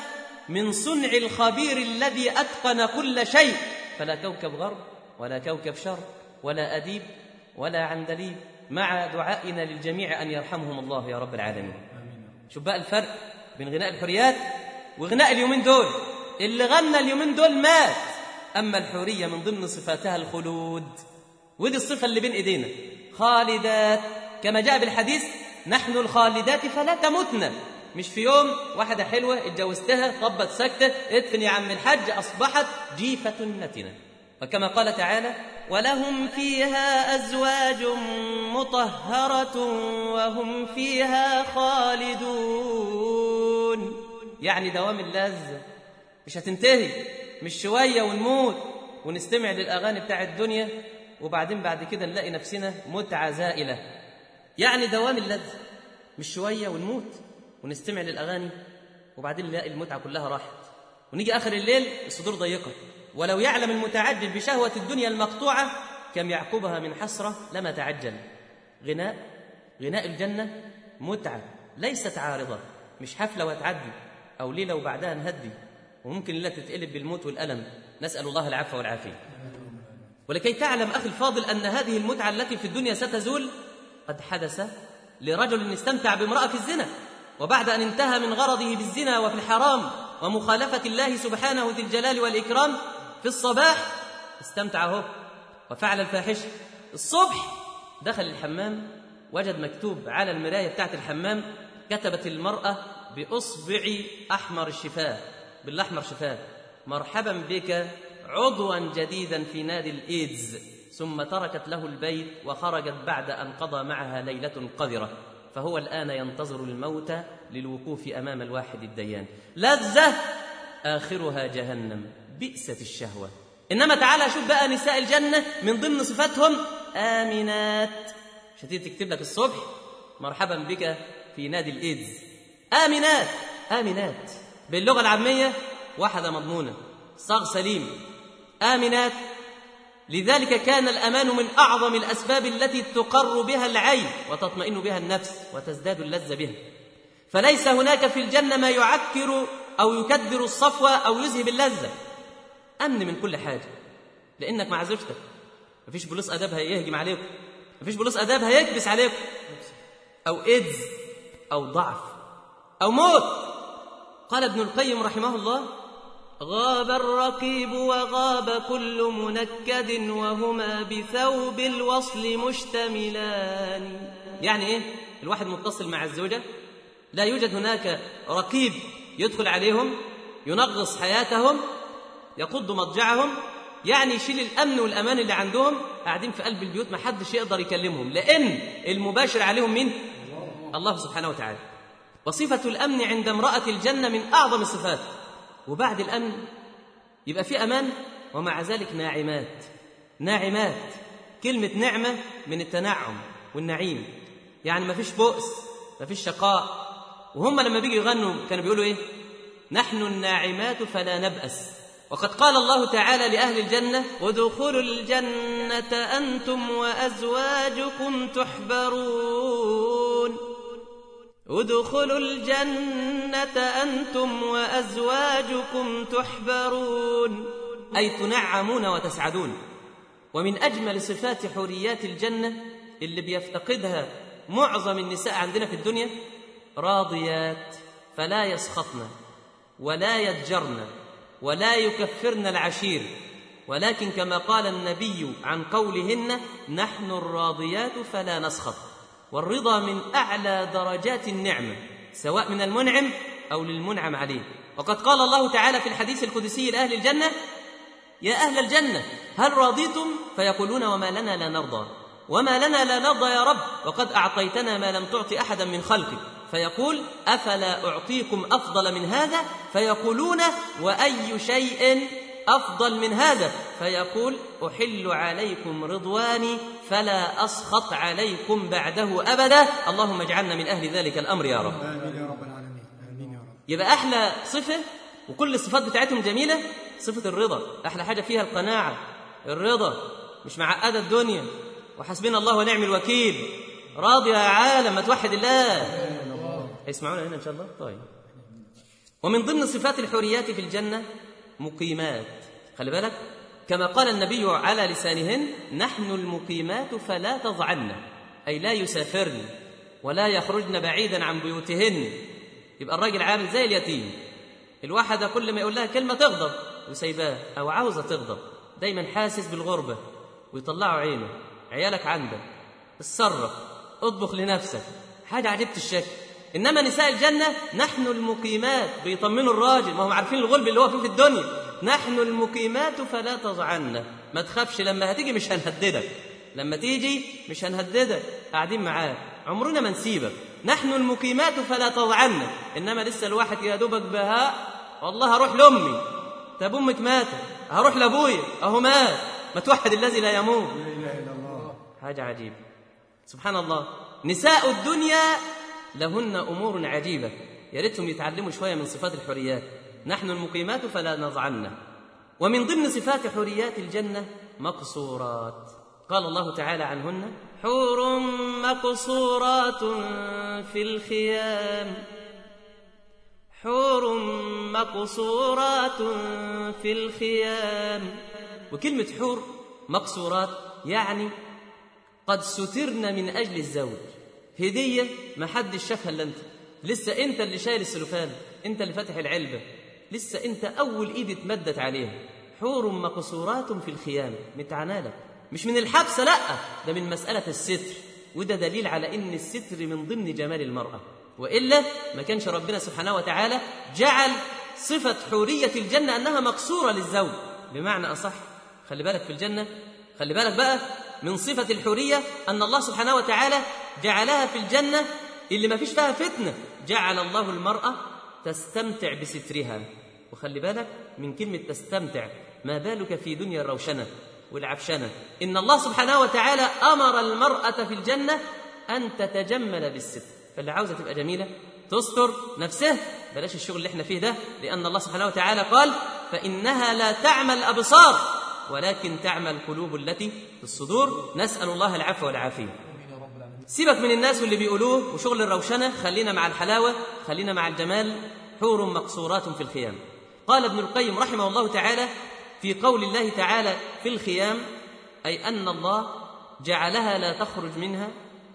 من صنع الخبير الذي أتقن كل شيء فلا كوكب غرب ولا كوكب شرق ولا أديب ولا عندليب مع دعائنا للجميع أن يرحمهم الله يا رب العالمين شوف بقى الفرق بين غناء الحريات وغناء اليومين دول اللي غنى اليومين دول مات أما الحورية من ضمن صفاتها الخلود ودي الصفة اللي بين إيدينا خالدات كما جاء بالحديث نحن الخالدات فلا تمتن مش في يوم واحدة حلوة اتجوزتها طبت سكتة ادفن يا عم الحج أصبحت جيفة نتنة وكما قال تعالى ولهم فيها أزواج مطهرة وهم فيها خالدون يعني دوام اللذة مش هتنتهي مش شوية ونموت ونستمع للأغاني بتاع الدنيا وبعدين بعد كده نلاقي نفسنا متعة زائلة يعني دوام اللذة مش شوية ونموت ونستمع للأغاني وبعدين نلاقي المتعة كلها راحت ونيجي آخر الليل الصدور ضيقة ولو يعلم المتعجل بشهوة الدنيا المقطوعة كم يعقبها من حسرة لما تعجل غناء غناء الجنة متعة ليست عارضة مش حفلة وتعدي أو ليلة وبعدها نهدي وممكن ليلة تتقلب بالموت والألم نسأل الله العفو والعافية ولكي تعلم أخي الفاضل أن هذه المتعة التي في الدنيا ستزول قد حدث لرجل استمتع بامرأة في الزنا وبعد أن انتهى من غرضه بالزنا وفي الحرام ومخالفة الله سبحانه ذي الجلال والإكرام في الصباح استمتع هو وفعل الفاحشة الصبح دخل الحمام وجد مكتوب على المراية بتاعت الحمام كتبت المرأة بإصبع أحمر الشفاه بالأحمر شفاه مرحبا بك عضوا جديدا في نادي الإيدز ثم تركت له البيت وخرجت بعد أن قضى معها ليلة قذرة فهو الآن ينتظر الموت للوقوف أمام الواحد الديان لذة آخرها جهنم بئست الشهوة إنما تعالى شوف بقى نساء الجنة من ضمن صفاتهم آمنات مش هتيجي تكتب لك الصبح مرحبا بك في نادي الإيدز آمنات آمنات باللغة العامية واحدة مضمونة صاغ سليم آمنات لذلك كان الأمان من أعظم الأسباب التي تقر بها العين وتطمئن بها النفس وتزداد اللذة بها فليس هناك في الجنة ما يعكر أو يكدر الصفوة أو يذهب اللذة أمن من كل حاجة لأنك مع زوجتك مفيش بوليس أداب هيهجم عليكم مفيش بوليس أداب هيكبس عليكم أو إيدز أو ضعف أو موت قال ابن القيم رحمه الله غاب الرقيب وغاب كل منكد وهما بثوب الوصل مشتملان يعني ايه الواحد متصل مع الزوجه لا يوجد هناك رقيب يدخل عليهم ينغص حياتهم يقض مضجعهم يعني يشيل الامن والامان اللي عندهم قاعدين في قلب البيوت ما حدش يقدر يكلمهم لان المباشر عليهم مين الله سبحانه وتعالى وصفه الامن عند امراه الجنه من اعظم الصفات وبعد الامن يبقى في امان ومع ذلك ناعمات ناعمات كلمه نعمه من التنعم والنعيم يعني ما فيش بؤس ما فيش شقاء وهم لما بيجوا يغنوا كانوا بيقولوا ايه نحن الناعمات فلا نبأس وقد قال الله تعالى لأهل الجنة ادخلوا الجنة أنتم وأزواجكم تحبرون ادخلوا الجنة أنتم وأزواجكم تحبرون أي تنعمون وتسعدون ومن أجمل صفات حوريات الجنة اللي بيفتقدها معظم النساء عندنا في الدنيا راضيات فلا يسخطن ولا يضجرن ولا يكفرن العشير ولكن كما قال النبي عن قولهن نحن الراضيات فلا نسخط والرضا من اعلى درجات النعمه سواء من المنعم او للمنعم عليه وقد قال الله تعالى في الحديث القدسي لاهل الجنه يا اهل الجنه هل رضيتم فيقولون وما لنا لا نرضى وما لنا لا نرضى يا رب وقد اعطيتنا ما لم تعط احدا من خلقك فيقول افلا اعطيكم افضل من هذا فيقولون واي شيء افضل من هذا فيقول احل عليكم رضواني فلا اسخط عليكم بعده ابدا اللهم اجعلنا من اهل ذلك الامر يا رب آمين يا رب العالمين آمين يا رب يبقى احلى صفه وكل الصفات بتاعتهم جميله صفه الرضا احلى حاجه فيها القناعه الرضا مش معقده الدنيا وحسبنا الله ونعم الوكيل راضي يا عالم ما توحد الله هيسمعونا هنا ان شاء الله طيب ومن ضمن صفات الحوريات في الجنة مقيمات خلي بالك كما قال النبي على لسانهن نحن المقيمات فلا تضعن أي لا يسافرن ولا يخرجن بعيدا عن بيوتهن يبقى الراجل عامل زي اليتيم الواحدة كل ما يقول لها كلمة تغضب وسيباه أو عاوزة تغضب دايما حاسس بالغربة ويطلعوا عينه عيالك عندك اتصرف اطبخ لنفسك حاجة عجبت الشكل إنما نساء الجنة نحن المقيمات بيطمنوا الراجل ما هم عارفين الغلب اللي هو فيه في الدنيا نحن المقيمات فلا تضعنا ما تخافش لما هتيجي مش هنهددك لما تيجي مش هنهددك قاعدين معاك عمرنا ما نسيبك نحن المقيمات فلا تضعنا انما لسه الواحد يا دوبك بهاء والله هروح لامي طب امك ماتت هروح لابويا اهو مات ما توحد الذي لا يموت لا اله الا الله حاجه عجيبه سبحان الله نساء الدنيا لهن امور عجيبه يا ريتهم يتعلموا شويه من صفات الحريات نحن المقيمات فلا نضعن ومن ضمن صفات حريات الجنه مقصورات قال الله تعالى عنهن حور مقصورات في الخيام حور مقصورات في الخيام وكلمة حور مقصورات يعني قد سترن من أجل الزوج هدية ما حدش شافها إلا أنت لسه أنت اللي شايل السلوفان أنت اللي فاتح العلبة لسه أنت أول إيد اتمدت عليها حور مقصورات في الخيام متعنالك مش من الحبس لا ده من مسألة الستر وده دليل على إن الستر من ضمن جمال المرأة وإلا ما كانش ربنا سبحانه وتعالى جعل صفة حورية الجنة أنها مقصورة للزوج بمعنى أصح خلي بالك في الجنة خلي بالك بقى من صفة الحورية أن الله سبحانه وتعالى جعلها في الجنة اللي ما فيش فيها فتنة جعل الله المرأة تستمتع بسترها وخلي بالك من كلمة تستمتع ما بالك في دنيا الروشنة والعفشنة إن الله سبحانه وتعالى أمر المرأة في الجنة أن تتجمل بالستر فاللي عاوزة تبقى جميلة تستر نفسها بلاش الشغل اللي احنا فيه ده لأن الله سبحانه وتعالى قال فإنها لا تعمى الأبصار ولكن تعمى القلوب التي في الصدور نسأل الله العفو والعافية سيبك من الناس واللي بيقولوه وشغل الروشنة خلينا مع الحلاوة خلينا مع الجمال حور مقصورات في الخيام قال ابن القيم رحمه الله تعالى في قول الله تعالى في الخيام أي أن الله جعلها لا تخرج منها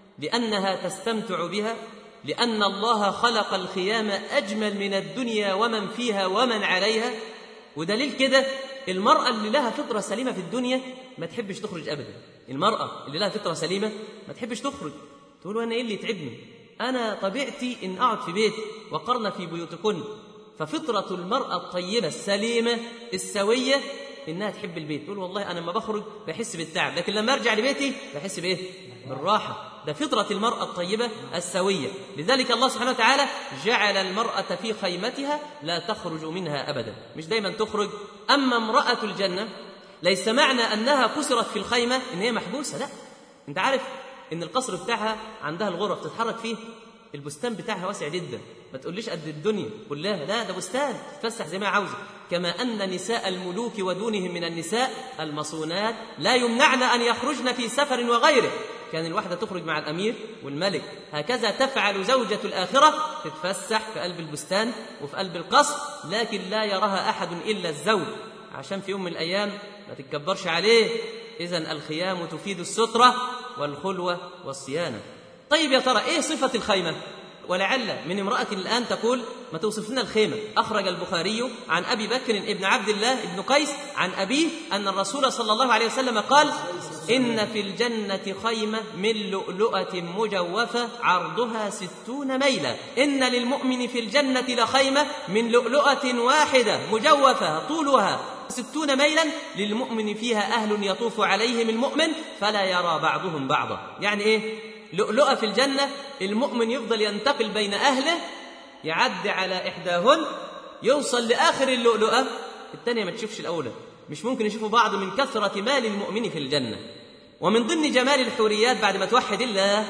لأنها تستمتع بها لأن الله خلق الخيام أجمل من الدنيا ومن فيها ومن عليها ودليل كده المرأة اللي لها فطرة سليمة في الدنيا ما تحبش تخرج أبدا المرأة اللي لها فطرة سليمة ما تحبش تخرج تقول أنا إيه اللي يتعبني أنا طبيعتي إن أقعد في بيتي وقرن في بيوتكن ففطرة المرأة الطيبة السليمة السوية إنها تحب البيت تقول والله أنا لما بخرج بحس بالتعب لكن لما أرجع لبيتي بحس بإيه؟ بالراحة ده فطرة المرأة الطيبة السوية لذلك الله سبحانه وتعالى جعل المرأة في خيمتها لا تخرج منها أبدا مش دايما تخرج أما امرأة الجنة ليس معنى أنها كسرت في الخيمة إن هي محبوسة لا أنت عارف إن القصر بتاعها عندها الغرف تتحرك فيه البستان بتاعها واسع جدا ما تقوليش قد الدنيا كلها لا ده بستان تفسح زي ما عاوزه كما أن نساء الملوك ودونهم من النساء المصونات لا يمنعن أن يخرجن في سفر وغيره كان الواحدة تخرج مع الأمير والملك هكذا تفعل زوجة الآخرة تتفسح في قلب البستان وفي قلب القصر لكن لا يراها أحد إلا الزوج عشان في يوم من الأيام ما تتكبرش عليه إذا الخيام تفيد السترة والخلوة والصيانة طيب يا ترى إيه صفة الخيمة ولعل من امرأة الآن تقول ما توصف لنا الخيمة أخرج البخاري عن أبي بكر ابن عبد الله ابن قيس عن أبيه أن الرسول صلى الله عليه وسلم قال إن في الجنة خيمة من لؤلؤة مجوفة عرضها ستون ميلا إن للمؤمن في الجنة لخيمة من لؤلؤة واحدة مجوفة طولها ستون ميلا للمؤمن فيها أهل يطوف عليهم المؤمن فلا يرى بعضهم بعضا يعني إيه لؤلؤة في الجنة المؤمن يفضل ينتقل بين أهله يعدي على إحداهن يوصل لآخر اللؤلؤة الثانية ما تشوفش الأولى مش ممكن يشوفوا بعض من كثرة مال المؤمن في الجنة ومن ضمن جمال الحوريات بعد ما توحد الله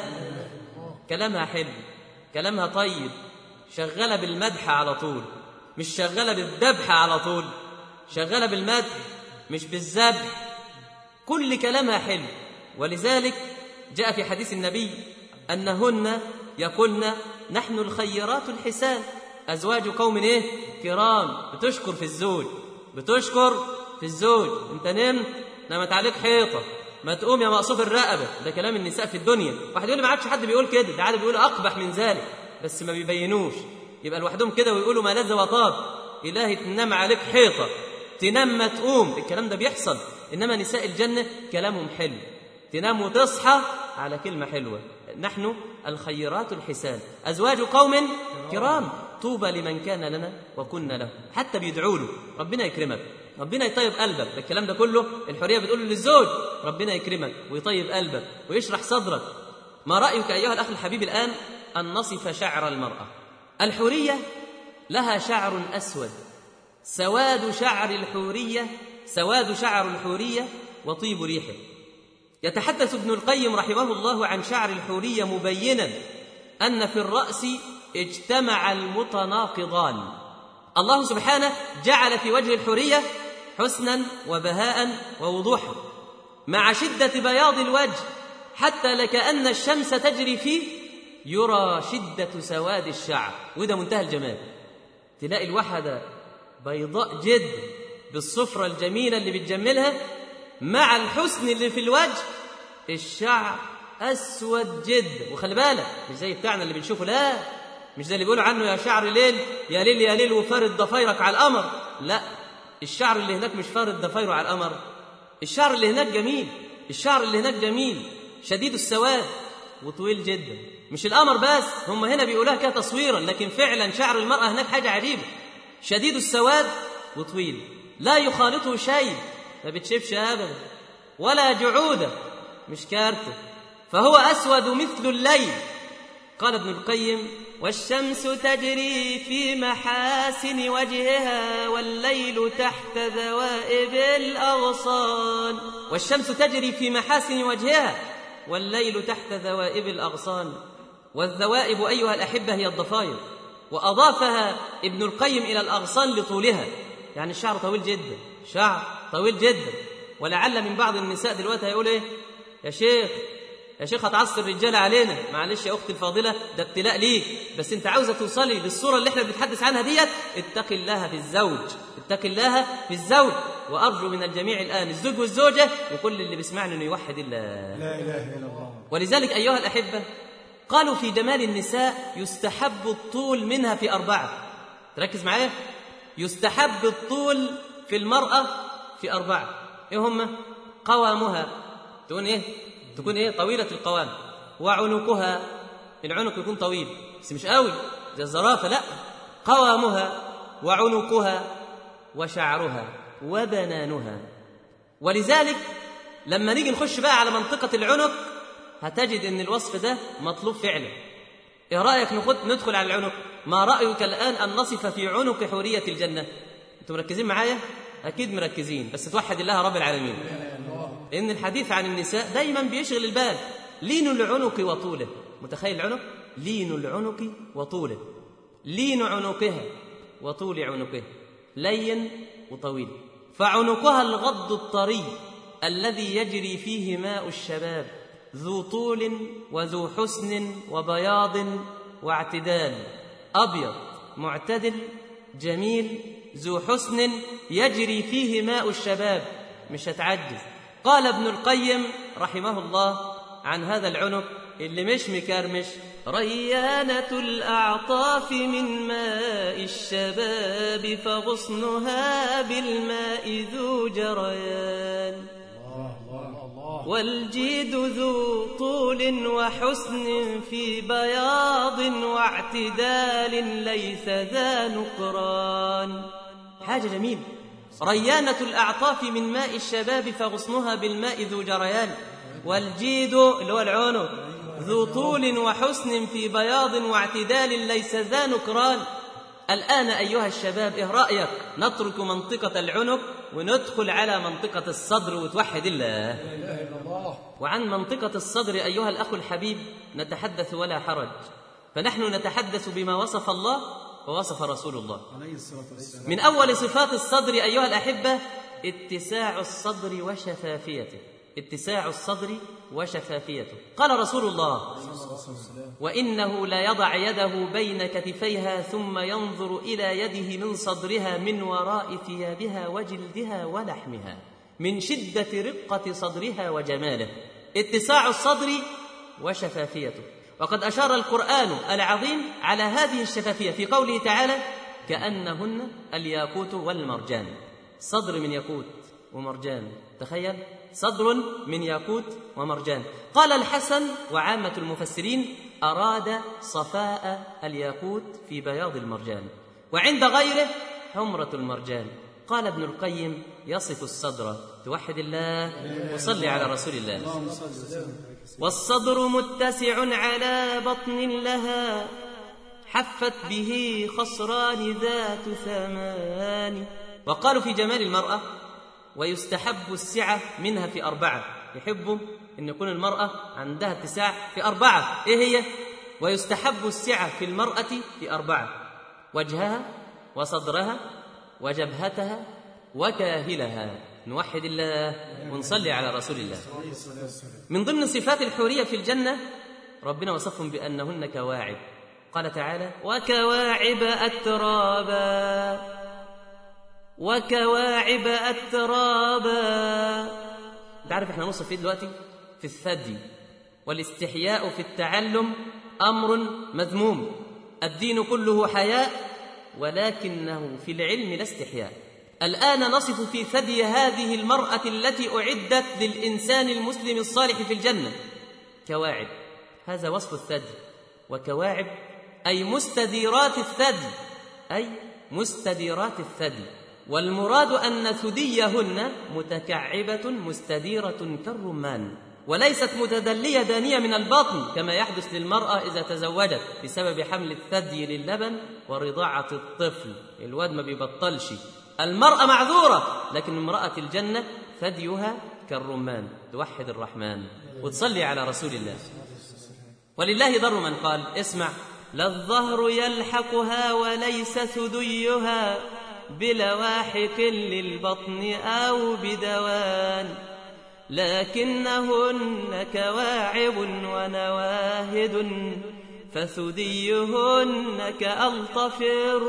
كلامها حلو كلامها طيب شغالة بالمدح على طول مش شغالة بالذبح على طول شغالة بالمدح مش بالذبح كل كلامها حلو ولذلك جاء في حديث النبي أنهن يقولن نحن الخيرات الحسان أزواج قوم إيه كرام بتشكر في الزوج بتشكر في الزوج أنت نمت نمت عليك حيطة ما تقوم يا مقصوف الرقبة ده كلام النساء في الدنيا واحد يقول لي ما عادش حد بيقول كده ده عادي بيقول أقبح من ذلك بس ما بيبينوش يبقى لوحدهم كده ويقولوا ما لذ وطاب إلهي تنام عليك حيطة تنام ما تقوم الكلام ده بيحصل إنما نساء الجنة كلامهم حلو تنام وتصحى على كلمة حلوة نحن الخيرات الحسان أزواج قوم كرام طوبى لمن كان لنا وكنا له حتى بيدعوا له ربنا يكرمك ربنا يطيب قلبك ده الكلام ده كله الحرية بتقول للزوج ربنا يكرمك ويطيب قلبك ويشرح صدرك ما رأيك أيها الأخ الحبيب الآن أن نصف شعر المرأة الحورية لها شعر أسود سواد شعر الحورية سواد شعر الحورية وطيب ريحه يتحدث ابن القيم رحمه الله عن شعر الحورية مبينا أن في الرأس اجتمع المتناقضان الله سبحانه جعل في وجه الحورية حسنا وبهاء ووضوحا مع شدة بياض الوجه حتى لكأن الشمس تجري فيه يرى شدة سواد الشعر وده منتهى الجمال تلاقي الوحدة بيضاء جدا بالصفرة الجميلة اللي بتجملها مع الحسن اللي في الوجه الشعر أسود جدا وخلي بالك مش زي بتاعنا اللي بنشوفه لا مش زي اللي بيقولوا عنه يا شعر ليل يا ليل يا ليل وفارد ضفايرك على القمر لا الشعر اللي هناك مش فارد ضفايره على القمر الشعر اللي هناك جميل الشعر اللي هناك جميل شديد السواد وطويل جدا مش القمر بس هم هنا بيقولوها كده تصويرا لكن فعلا شعر المرأة هناك حاجة عجيبة شديد السواد وطويل لا يخالطه شيء ما بتشوفش ابدا ولا جعوده مش كارته فهو اسود مثل الليل قال ابن القيم والشمس تجري في محاسن وجهها والليل تحت ذوائب الاغصان والشمس تجري في محاسن وجهها والليل تحت ذوائب الاغصان والذوائب ايها الاحبه هي الضفائر واضافها ابن القيم الى الاغصان لطولها يعني الشعر طويل جدا شعر طويل جدا ولعل من بعض النساء دلوقتي هيقول ايه يا شيخ يا شيخ هتعصر الرجاله علينا معلش يا اختي الفاضله ده ابتلاء ليك بس انت عاوزه توصلي للصوره اللي احنا بنتحدث عنها ديت اتقي الله في الزوج اتقي الله في الزوج وارجو من الجميع الان الزوج والزوجه وكل اللي بيسمعني انه يوحد الله لا اله الا الله ولذلك ايها الاحبه قالوا في جمال النساء يستحب الطول منها في اربعه تركز معايا يستحب الطول في المراه في اربعه ايه هم قوامها تكون ايه تكون ايه طويله القوام وعنقها العنق يكون طويل بس مش قوي زي الزرافه لا قوامها وعنقها وشعرها وبنانها ولذلك لما نيجي نخش بقى على منطقه العنق هتجد ان الوصف ده مطلوب فعلا ايه رايك نخد ندخل على العنق ما رايك الان ان نصف في عنق حوريه الجنه انتم مركزين معايا اكيد مركزين بس توحد الله رب العالمين ان الحديث عن النساء دايما بيشغل البال لين العنق وطوله متخيل العنق لين العنق وطوله لين عنقها وطول عنقها لين وطويل فعنقها الغض الطري الذي يجري فيه ماء الشباب ذو طول وذو حسن وبياض واعتدال ابيض معتدل جميل ذو حسن يجري فيه ماء الشباب مش هتعجز قال ابن القيم رحمه الله عن هذا العنق اللي مش مكرمش ريانة الأعطاف من ماء الشباب فغصنها بالماء ذو جريان والجيد ذو طول وحسن في بياض واعتدال ليس ذا نقران حاجة جميلة ريانة الأعطاف من ماء الشباب فغصنها بالماء ذو جريان والجيد اللي هو العنق ذو طول وحسن في بياض واعتدال ليس ذا نكران الآن أيها الشباب إيه رأيك نترك منطقة العنق وندخل على منطقة الصدر وتوحد الله وعن منطقة الصدر أيها الأخ الحبيب نتحدث ولا حرج فنحن نتحدث بما وصف الله ووصف رسول الله عليه الصلاه والسلام من أول صفات الصدر أيها الأحبة اتساع الصدر وشفافيته اتساع الصدر وشفافيته قال رسول الله وانه لا يضع يده بين كتفيها ثم ينظر الى يده من صدرها من وراء ثيابها وجلدها ولحمها من شده رقه صدرها وجماله اتساع الصدر وشفافيته وقد اشار القران العظيم على هذه الشفافيه في قوله تعالى كانهن الياقوت والمرجان صدر من ياقوت ومرجان تخيل صدر من ياقوت ومرجان قال الحسن وعامة المفسرين أراد صفاء الياقوت في بياض المرجان وعند غيره حمرة المرجان قال ابن القيم يصف الصدر توحد الله وصل على رسول الله والصدر متسع على بطن لها حفت به خصران ذات ثمان وقالوا في جمال المرأة ويستحب السعة منها في أربعة يحبوا أن يكون المرأة عندها اتساع في أربعة إيه هي؟ ويستحب السعة في المرأة في أربعة وجهها وصدرها وجبهتها وكاهلها نوحد الله ونصلي على رسول الله من ضمن صفات الحورية في الجنة ربنا وصفهم بأنهن كواعب قال تعالى وكواعب أترابا وكواعب أترابا تعرف احنا نوصل فيه دلوقتي في الثدي والاستحياء في التعلم أمر مذموم الدين كله حياء ولكنه في العلم لا استحياء الآن نصف في ثدي هذه المرأة التي أعدت للإنسان المسلم الصالح في الجنة كواعب هذا وصف الثدي وكواعب أي مستديرات الثدي أي مستديرات الثدي والمراد أن ثديهن متكعبة مستديرة كالرمان وليست متدلية دانية من البطن كما يحدث للمرأة إذا تزوجت بسبب حمل الثدي للبن ورضاعة الطفل الواد ما بيبطلش المرأة معذورة لكن امرأة الجنة ثديها كالرمان توحد الرحمن وتصلي على رسول الله ولله ضر من قال اسمع لا الظهر يلحقها وليس ثديها بلواحق للبطن أو بدوان لكنهن كواعب ونواهد فثديهن كألطف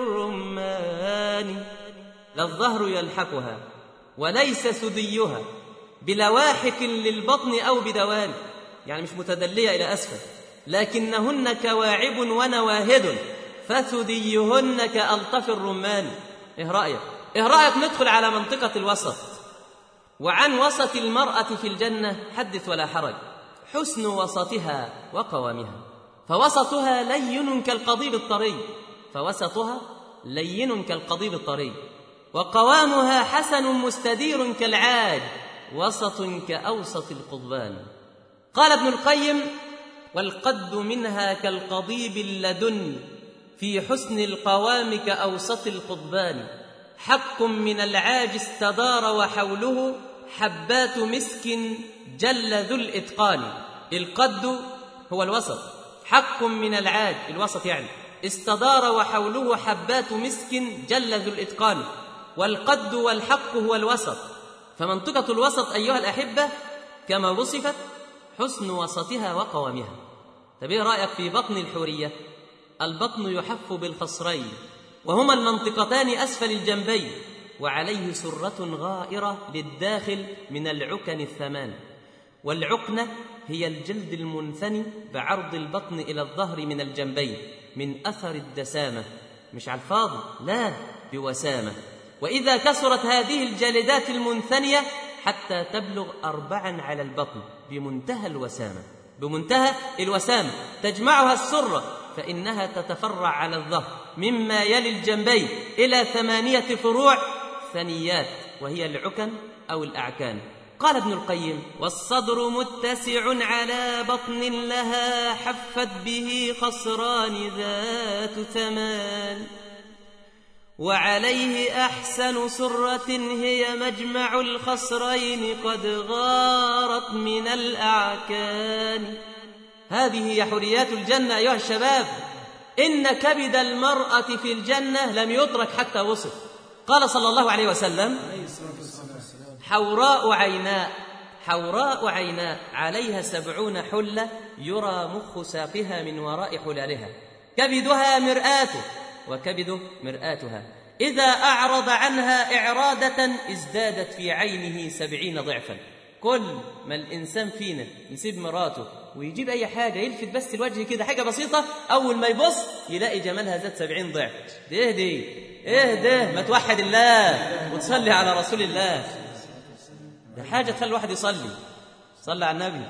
الرمان لا الظهر يلحقها وليس ثديها بلواحق للبطن أو بدوان يعني مش متدلية إلى أسفل لكنهن كواعب ونواهد فثديهن كألطف الرمان ايه رايك ايه رايك ندخل على منطقه الوسط وعن وسط المراه في الجنه حدث ولا حرج حسن وسطها وقوامها فوسطها لين كالقضيب الطري فوسطها لين كالقضيب الطري وقوامها حسن مستدير كالعاج وسط كاوسط القضبان قال ابن القيم والقد منها كالقضيب اللدن في حسن القوام كأوسط القضبان حق من العاج استدار وحوله حبات مسك جل ذو الإتقان القد هو الوسط حق من العاج الوسط يعني استدار وحوله حبات مسك جل ذو الإتقان والقد والحق هو الوسط فمنطقة الوسط أيها الأحبة كما وصفت حسن وسطها وقوامها طب ايه رأيك في بطن الحورية البطن يحف بالخصرين وهما المنطقتان اسفل الجنبين وعليه سره غائره للداخل من العكن الثمان والعقنه هي الجلد المنثني بعرض البطن الى الظهر من الجنبين من اثر الدسامه مش على الفاضي لا بوسامه واذا كثرت هذه الجلدات المنثنيه حتى تبلغ اربعا على البطن بمنتهى الوسامه بمنتهى الوسامه تجمعها السره فإنها تتفرع على الظهر مما يلي الجنبين إلى ثمانية فروع ثنيات وهي العكن أو الأعكان قال ابن القيم والصدر متسع على بطن لها حفت به خصران ذات ثمان وعليه احسن سره هي مجمع الخصرين قد غارت من الاعكان هذه هي حريات الجنة أيها الشباب إن كبد المرأة في الجنة لم يترك حتى وصف قال صلى الله عليه وسلم حوراء عيناء حوراء عيناء عليها سبعون حلة يرى مخ ساقها من وراء حلالها كبدها مرآته وكبده مرآتها إذا أعرض عنها إعرادة ازدادت في عينه سبعين ضعفا كل ما الإنسان فينا يسيب مراته ويجيب أي حاجة يلفت بس الوجه كده حاجة بسيطة أول ما يبص يلاقي جمالها زاد سبعين ضعف ده إيه دي إيه ده ما توحد الله وتصلي على رسول الله ده حاجة تخلي الواحد يصلي صلى على النبي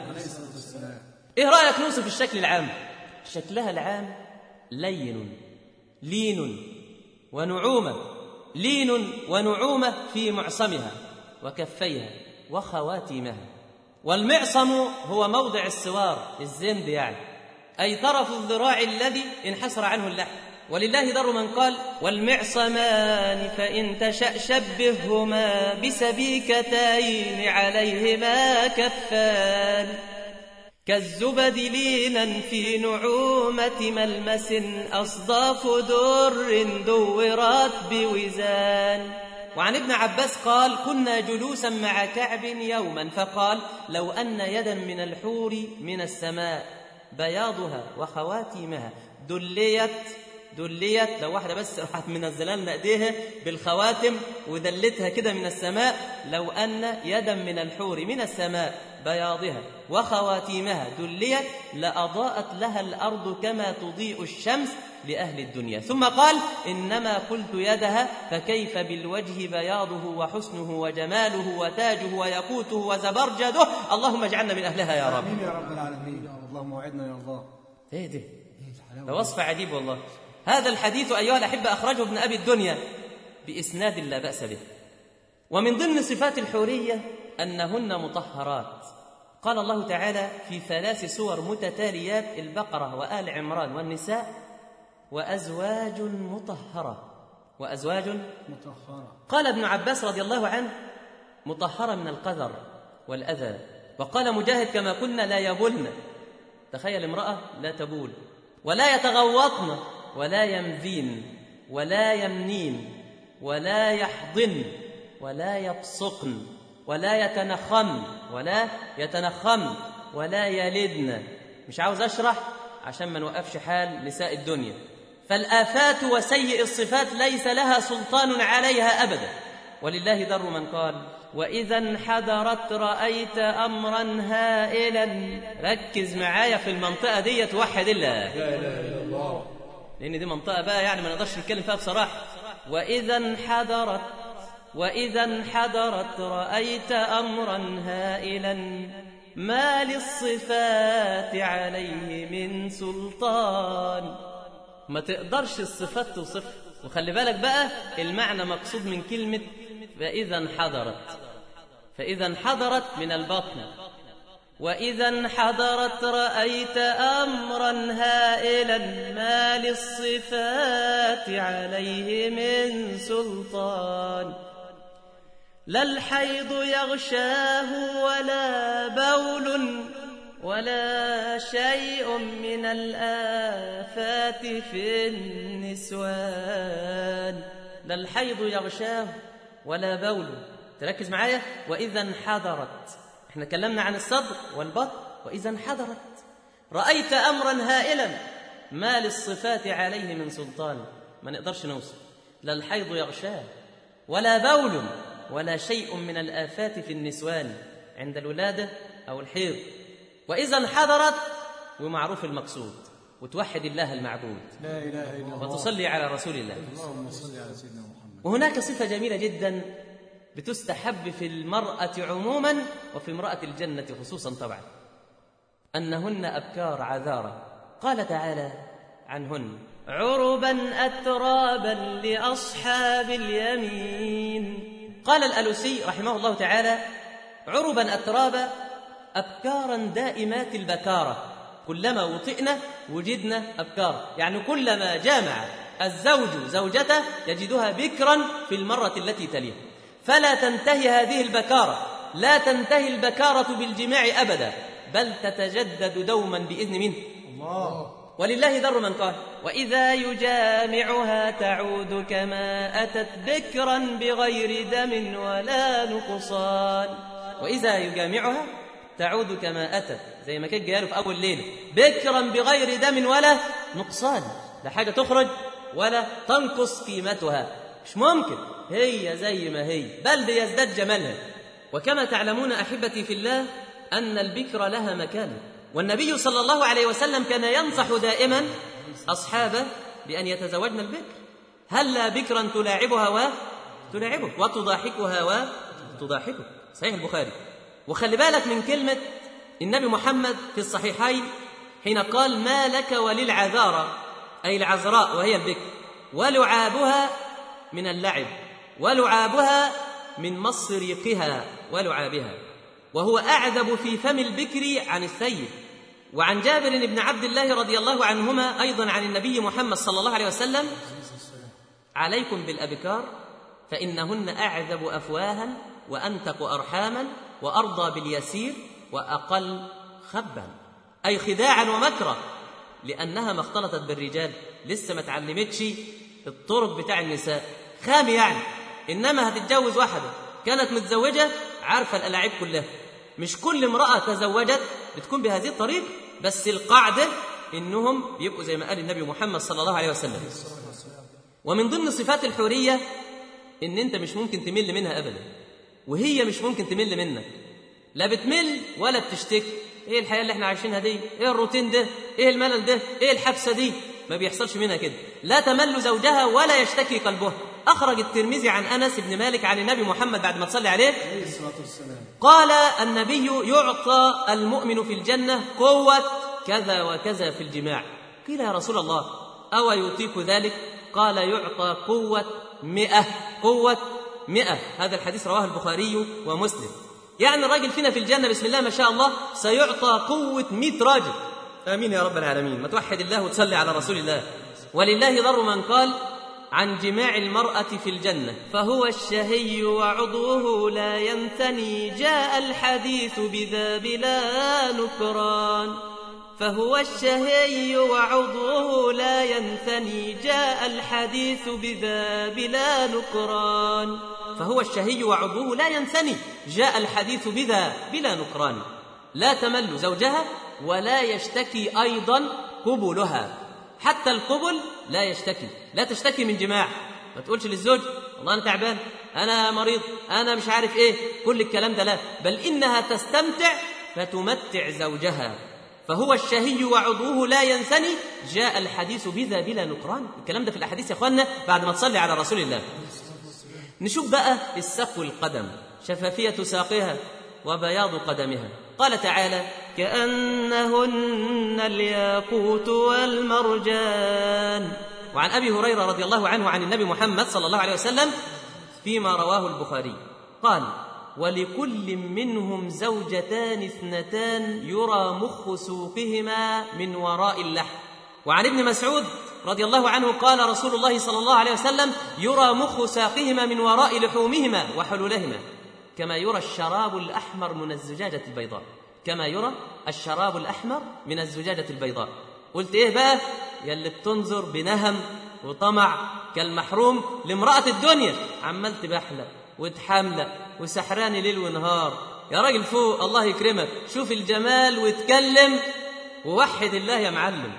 إيه رأيك نوصف الشكل العام شكلها العام لين لين ونعومة لين ونعومة في معصمها وكفيها وخواتيمها والمعصم هو موضع السوار الزند يعني أي طرف الذراع الذي انحسر عنه اللحم ولله در من قال والمعصمان فإن تشأ شبههما بسبيكتين عليهما كفان كالزبد لينا في نعومة ملمس أصداف در دورات بوزان وعن ابن عباس قال كنا جلوسا مع كعب يوما فقال لو أن يدا من الحور من السماء بياضها وخواتيمها دليت دليت لو واحدة بس راحت منزلة لنا ايديها بالخواتم ودلتها كده من السماء لو أن يدا من الحور من السماء بياضها وخواتيمها دليت لأضاءت لها الأرض كما تضيء الشمس لأهل الدنيا ثم قال إنما قلت يدها فكيف بالوجه بياضه وحسنه وجماله وتاجه ويقوته وزبرجده اللهم اجعلنا من أهلها يا رب امين يا رب العالمين اللهم وعدنا يا الله ايه ده ده وصف عجيب والله هذا الحديث أيها الأحبة أخرجه ابن أبي الدنيا بإسناد لا بأس به ومن ضمن صفات الحورية أنهن مطهرات قال الله تعالى في ثلاث سور متتاليات البقرة وآل عمران والنساء وأزواج مطهرة وأزواج مطهرة قال ابن عباس رضي الله عنه مطهرة من القذر والأذى وقال مجاهد كما قلنا لا يبولن تخيل امرأة لا تبول ولا يتغوطن ولا يمذين ولا يمنين ولا يحضن ولا يبصقن ولا يتنخم ولا يتنخم ولا يلدن مش عاوز أشرح عشان ما نوقفش حال نساء الدنيا فالآفات وسيء الصفات ليس لها سلطان عليها أبدا ولله در من قال وإذا انحدرت رأيت أمرا هائلا ركز معايا في المنطقة دي توحد الله لأن دي منطقة بقى يعني ما نقدرش نتكلم فيها بصراحة وإذا انحدرت وإذا انحدرت رأيت أمرا هائلا ما للصفات عليه من سلطان ما تقدرش الصفات توصفها وخلي بالك بقى المعنى مقصود من كلمة فإذا انحدرت فإذا انحدرت من البطن وإذا انحدرت رأيت أمرا هائلا ما للصفات عليه من سلطان لا الحيض يغشاه ولا بول ولا شيء من الآفات في النسوان لا الحيض يغشاه ولا بول تركز معايا وإذا انحدرت احنا تكلمنا عن الصدر والبطن وإذا انحدرت رأيت أمرا هائلا ما للصفات عليه من سلطان ما نقدرش نوصف لا الحيض يغشاه ولا بول ولا شيء من الآفات في النسوان عند الولادة أو الحيض وإذا انحدرت ومعروف المقصود وتوحد الله المعبود لا إله إلا الله وتصلي على رسول الله اللهم صل على سيدنا محمد وهناك صفة جميلة جدا بتستحب في المرأة عموما وفي امرأة الجنة خصوصا طبعا أنهن أبكار عذارى قال تعالى عنهن عربا أترابا لأصحاب اليمين قال الألوسي رحمه الله تعالى عربا أترابا أبكارا دائمات البكارة كلما وطئنا وجدنا أبكار يعني كلما جامع الزوج زوجته يجدها بكرا في المرة التي تليها فلا تنتهي هذه البكارة لا تنتهي البكارة بالجماع أبدا بل تتجدد دوما بإذن منه الله ولله در من قال وإذا يجامعها تعود كما أتت بكرا بغير دم ولا نقصان وإذا يجامعها تعود كما أتت زي ما كانت جايه له في أول ليلة بكرا بغير دم ولا نقصان لا حاجة تخرج ولا تنقص قيمتها مش ممكن هي زي ما هي بل بيزداد جمالها وكما تعلمون أحبتي في الله أن البكر لها مكان والنبي صلى الله عليه وسلم كان ينصح دائما أصحابه بأن يتزوجن البكر هلا بكرا تلاعبها وتلاعبك وتضاحكها وتضاحكك صحيح البخاري وخلي بالك من كلمة النبي محمد في الصحيحين حين قال ما لك وللعذارى أي العذراء وهي البكر ولعابها من اللعب ولعابها من مص ريقها ولعابها وهو أعذب في فم البكر عن الثيب وعن جابر بن عبد الله رضي الله عنهما أيضا عن النبي محمد صلى الله عليه وسلم عليكم بالأبكار فإنهن أعذب أفواها وأنتق أرحاما وأرضى باليسير وأقل خبا أي خداعا ومكرا لأنها ما اختلطت بالرجال لسه ما تعلمتش الطرق بتاع النساء خام يعني إنما هتتجوز واحدة كانت متزوجة عارفة الألاعيب كلها مش كل امرأة تزوجت بتكون بهذه الطريقة بس القاعدة إنهم يبقوا زي ما قال النبي محمد صلى الله عليه وسلم ومن ضمن صفات الحورية إن أنت مش ممكن تمل منها أبدا وهي مش ممكن تمل منك لا بتمل ولا بتشتكي ايه الحياه اللي احنا عايشينها دي ايه الروتين ده ايه الملل ده ايه الحبسه دي ما بيحصلش منها كده لا تمل زوجها ولا يشتكي قلبها اخرج الترمذي عن انس بن مالك عن النبي محمد بعد ما تصلي عليه عليه الصلاة والسلام قال النبي يعطى المؤمن في الجنه قوه كذا وكذا في الجماع قيل يا رسول الله او يطيق ذلك قال يعطى قوه مئة قوه مئة هذا الحديث رواه البخاري ومسلم يعني الراجل فينا في الجنة بسم الله ما شاء الله سيعطى قوة مئة راجل آمين يا رب العالمين ما توحد الله وتصلي على رسول الله ولله ضر من قال عن جماع المرأة في الجنة فهو الشهي وعضوه لا ينثني جاء الحديث بذا بلا نكران فهو الشهي وعضوه لا ينثني جاء الحديث بذا بلا نكران فهو الشهي وعضوه لا ينثني جاء الحديث بذا بلا نكران لا تمل زوجها ولا يشتكي أيضا قبلها حتى القبل لا يشتكي لا تشتكي من جماع ما تقولش للزوج والله أنا تعبان أنا مريض أنا مش عارف إيه كل الكلام ده لا بل إنها تستمتع فتمتع زوجها فهو الشهي وعضوه لا ينثني جاء الحديث بذا بلا نكران الكلام ده في الأحاديث يا أخوانا بعد ما تصلي على رسول الله نشوف بقى السق القدم شفافية ساقها وبياض قدمها قال تعالى كأنهن الياقوت والمرجان وعن أبي هريرة رضي الله عنه عن النبي محمد صلى الله عليه وسلم فيما رواه البخاري قال ولكل منهم زوجتان اثنتان يرى مخ سوقهما من وراء اللحم وعن ابن مسعود رضي الله عنه قال رسول الله صلى الله عليه وسلم يرى مخ ساقهما من وراء لحومهما وحلولهما كما يرى الشراب الأحمر من الزجاجة البيضاء كما يرى الشراب الأحمر من الزجاجة البيضاء قلت إيه بقى يلي بتنظر بنهم وطمع كالمحروم لامرأة الدنيا عمال تبحلق وتحملق وسحراني ليل ونهار يا راجل فوق الله يكرمك شوف الجمال واتكلم ووحد الله يا معلم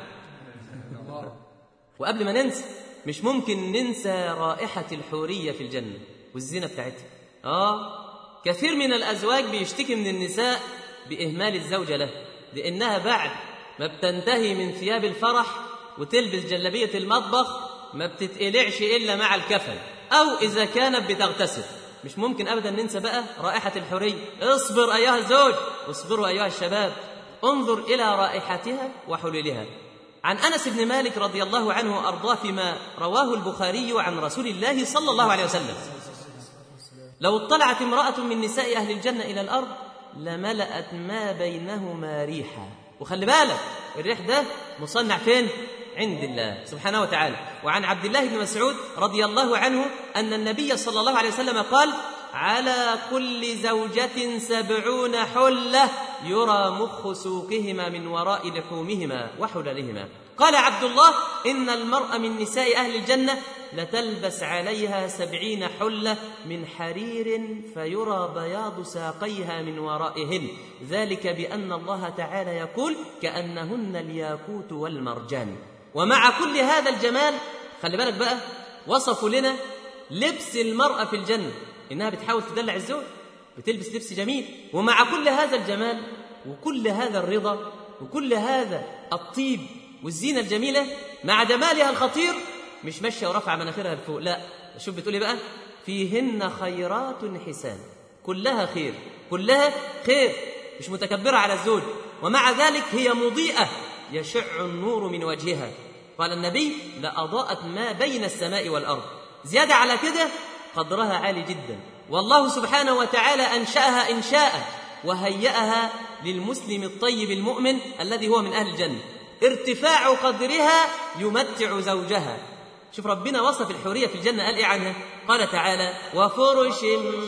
وقبل ما ننسى مش ممكن ننسى رائحة الحورية في الجنة والزينة بتاعتها آه كثير من الأزواج بيشتكي من النساء بإهمال الزوجة له لأنها بعد ما بتنتهي من ثياب الفرح وتلبس جلبية المطبخ ما بتتقلعش إلا مع الكفن أو إذا كانت بتغتسل مش ممكن أبدا ننسى بقى رائحة الحورية اصبر أيها الزوج واصبروا أيها الشباب انظر إلى رائحتها وحلولها عن انس بن مالك رضي الله عنه وارضاه فيما رواه البخاري عن رسول الله صلى الله عليه وسلم لو اطلعت امراه من نساء اهل الجنه الى الارض لملأت ما بينهما ريحا وخلي بالك الريح ده مصنع فين عند الله سبحانه وتعالى وعن عبد الله بن مسعود رضي الله عنه ان النبي صلى الله عليه وسلم قال على كل زوجة سبعون حلة يرى مخ سوقهما من وراء لحومهما وحللهما قال عبد الله إن المرء من نساء أهل الجنة لتلبس عليها سبعين حلة من حرير فيرى بياض ساقيها من ورائهن ذلك بأن الله تعالى يقول كأنهن الياقوت والمرجان ومع كل هذا الجمال خلي بالك بقى وصفوا لنا لبس المرأة في الجنة إنها بتحاول تدلع الزوج بتلبس لبس جميل ومع كل هذا الجمال وكل هذا الرضا وكل هذا الطيب والزينة الجميلة مع جمالها الخطير مش ماشية ورافعة مناخيرها لفوق لا شوف بتقولي بقى فيهن خيرات حسان كلها خير كلها خير مش متكبرة على الزوج ومع ذلك هي مضيئة يشع النور من وجهها قال النبي لأضاءت ما بين السماء والأرض زيادة على كده قدرها عالي جدا والله سبحانه وتعالى أنشأها إنشاء وهيأها للمسلم الطيب المؤمن الذي هو من أهل الجنة ارتفاع قدرها يمتع زوجها شوف ربنا وصف الحورية في الجنة قال إيه عنها قال تعالى وفرش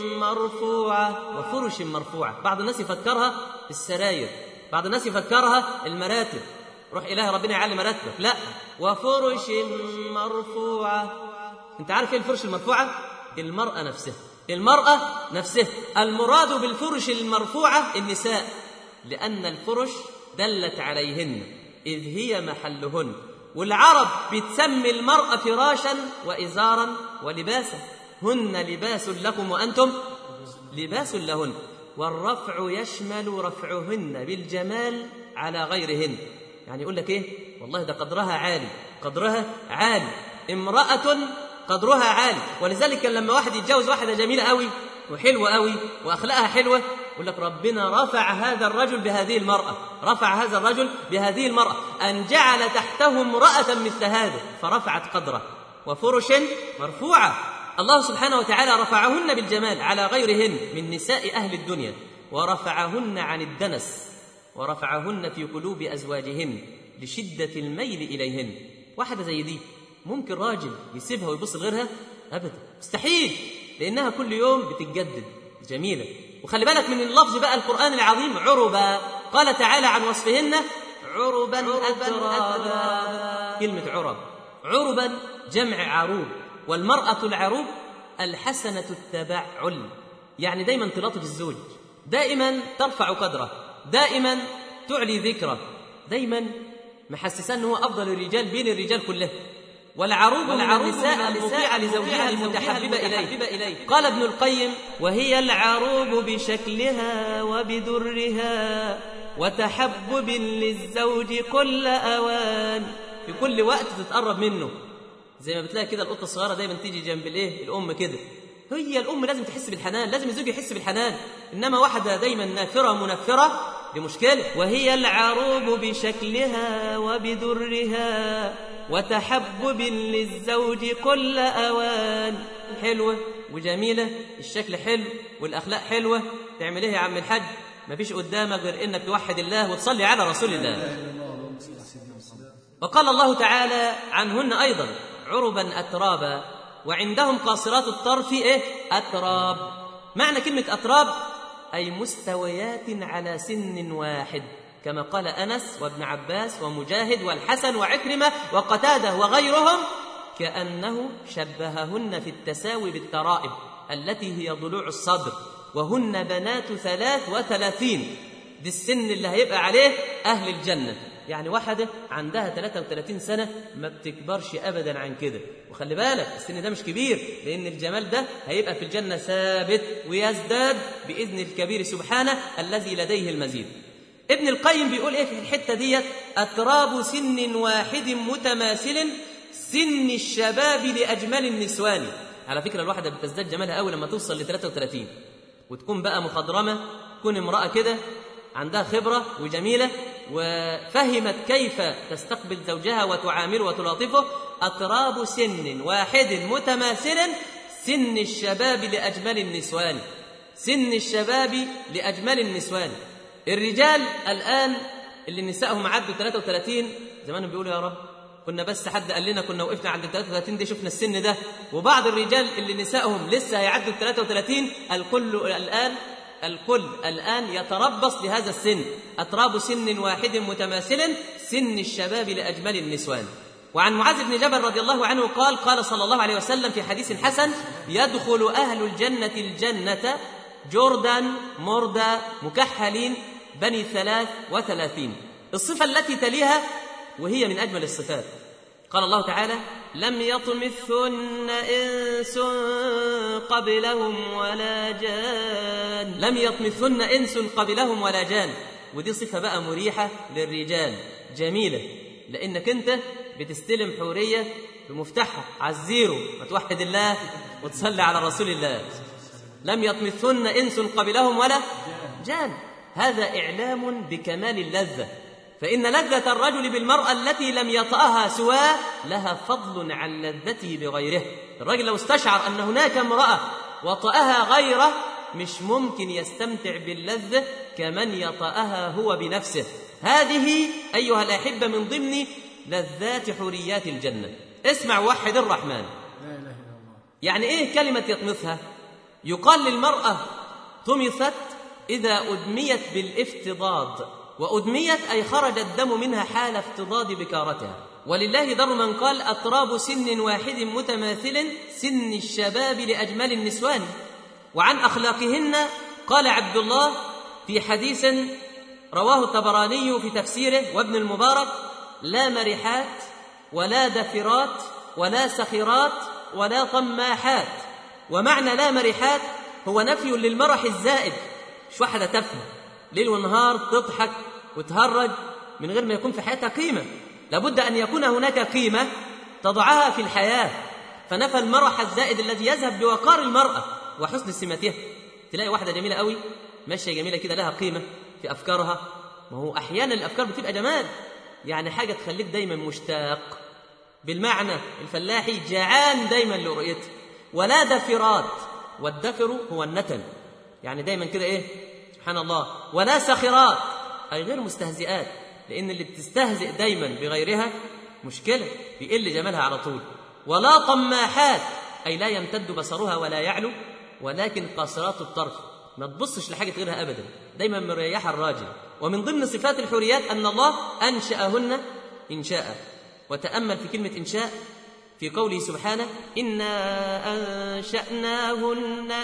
مرفوعة وفرش مرفوعة بعض الناس يفكرها السراير بعض الناس يفكرها المراتب روح إله ربنا يعلي مراتبك لا وفرش مرفوعة انت عارف ايه الفرش المرفوعة المرأة نفسها المرأة نفسها المراد بالفرش المرفوعة النساء لأن الفرش دلت عليهن إذ هي محلهن والعرب بتسمي المرأة فراشا وإزارا ولباسا هن لباس لكم وأنتم لباس لهن والرفع يشمل رفعهن بالجمال على غيرهن يعني يقول لك ايه والله ده قدرها عالي قدرها عالي امرأة قدرها عالي ولذلك لما واحد يتجوز واحدة جميلة قوي وحلوة قوي وأخلاقها حلوة يقول لك ربنا رفع هذا الرجل بهذه المرأة رفع هذا الرجل بهذه المرأة أن جعل تحته امرأة مثل هذا فرفعت قدره وفرش مرفوعة الله سبحانه وتعالى رفعهن بالجمال على غيرهن من نساء أهل الدنيا ورفعهن عن الدنس ورفعهن في قلوب أزواجهن لشدة الميل إليهن واحدة زي دي ممكن راجل يسيبها ويبص لغيرها أبدا مستحيل لأنها كل يوم بتتجدد جميلة وخلي بالك من اللفظ بقى القرآن العظيم عربا قال تعالى عن وصفهن عربا أترابا كلمة عرب عربا جمع عروب والمرأة العروب الحسنة التبعل يعني دايما تلاطف الزوج دائما ترفع قدره دائما تعلي ذكره دايما محسسان ان هو افضل الرجال بين الرجال كلهم والعروب والعروب النساء المطيعة لزوجها المتحببة إليه قال ابن القيم وهي العروب بشكلها وبدرها وتحبب للزوج كل أوان في كل وقت تتقرب منه زي ما بتلاقي كده القطة الصغيرة دايما تيجي جنب الايه الأم كده هي الأم لازم تحس بالحنان لازم الزوج يحس بالحنان إنما واحدة دايما نافرة منفرة دي مشكلة وهي العروب بشكلها وبدرها وتحبب للزوج كل أوان حلوة وجميلة الشكل حلو والأخلاق حلوة تعمل إيه يا عم الحاج مفيش قدامك غير إنك توحد الله وتصلي على رسول الله وقال الله تعالى عنهن أيضا عربا أترابا وعندهم قاصرات الطرف إيه أتراب معنى كلمة أتراب أي مستويات على سن واحد كما قال أنس وابن عباس ومجاهد والحسن وعكرمة وقتادة وغيرهم كأنه شبههن في التساوي بالترائب التي هي ضلوع الصدر وهن بنات ثلاث وثلاثين دي السن اللي هيبقى عليه أهل الجنة يعني واحدة عندها 33 سنة ما بتكبرش أبدا عن كده وخلي بالك السن ده مش كبير لأن الجمال ده هيبقى في الجنة ثابت ويزداد بإذن الكبير سبحانه الذي لديه المزيد ابن القيم بيقول ايه في الحتة ديت أتراب سن واحد متماثل سن الشباب لأجمل النسوان على فكرة الواحدة بتزداد جمالها قوي لما توصل ل 33 وتكون بقى مخضرمة تكون امرأة كده عندها خبرة وجميلة وفهمت كيف تستقبل زوجها وتعامله وتلاطفه أتراب سن واحد متماثل سن الشباب لأجمل النسوان سن الشباب لأجمل النسوان الرجال الآن اللي نسائهم عدوا 33 زمان بيقولوا يا رب كنا بس حد قال لنا كنا وقفنا عند 33 دي شفنا السن ده وبعض الرجال اللي نسائهم لسه هيعدوا 33 الكل الآن الكل الآن يتربص بهذا السن أتراب سن واحد متماثل سن الشباب لأجمل النسوان وعن معاذ بن جبل رضي الله عنه قال قال صلى الله عليه وسلم في حديث حسن يدخل أهل الجنة الجنة جردا مردا مكحلين بني ثلاث وثلاثين الصفة التي تليها وهي من أجمل الصفات قال الله تعالى لم يطمثهن إنس قبلهم ولا جان لم يطمثهن إنس قبلهم ولا جان ودي صفة بقى مريحة للرجال جميلة لأنك أنت بتستلم حورية بمفتاحها على الزيرو وتوحد الله وتصلي على رسول الله لم يطمثهن إنس قبلهم ولا جان هذا إعلام بكمال اللذة فإن لذة الرجل بالمرأة التي لم يطأها سواه لها فضل عن لذته بغيره الرجل لو استشعر أن هناك امرأة وطأها غيره مش ممكن يستمتع باللذة كمن يطأها هو بنفسه هذه أيها الأحبة من ضمن لذات حوريات الجنة اسمع وحد الرحمن لا اله الا الله يعني ايه كلمة يطمثها يقال للمرأة طمثت إذا أدميت بالافتضاض وأدميت أي خرج الدم منها حال افتضاض بكارتها ولله در من قال أطراب سن واحد متماثل سن الشباب لأجمل النسوان وعن أخلاقهن قال عبد الله في حديث رواه الطبراني في تفسيره وابن المبارك لا مرحات ولا دفرات ولا سخرات ولا طماحات ومعنى لا مرحات هو نفي للمرح الزائد مش واحدة تفهم ليل ونهار تضحك وتهرج من غير ما يكون في حياتها قيمة لابد أن يكون هناك قيمة تضعها في الحياة فنفى المرح الزائد الذي يذهب بوقار المرأة وحسن سمتها تلاقي واحدة جميلة قوي ماشية جميلة كده لها قيمة في أفكارها وهو أحيانا الأفكار بتبقى جمال يعني حاجة تخليك دايما مشتاق بالمعنى الفلاحي جعان دايما لرؤيته ولا دفرات والدفر هو النتن يعني دايما كده ايه سبحان الله ولا سخرات اي غير مستهزئات لان اللي بتستهزئ دايما بغيرها مشكله بيقل جمالها على طول ولا طماحات اي لا يمتد بصرها ولا يعلو ولكن قاصرات الطرف ما تبصش لحاجه غيرها ابدا دايما مريحه الراجل ومن ضمن صفات الحوريات ان الله انشاهن انشاء وتامل في كلمه انشاء في قوله سبحانه انا انشاناهن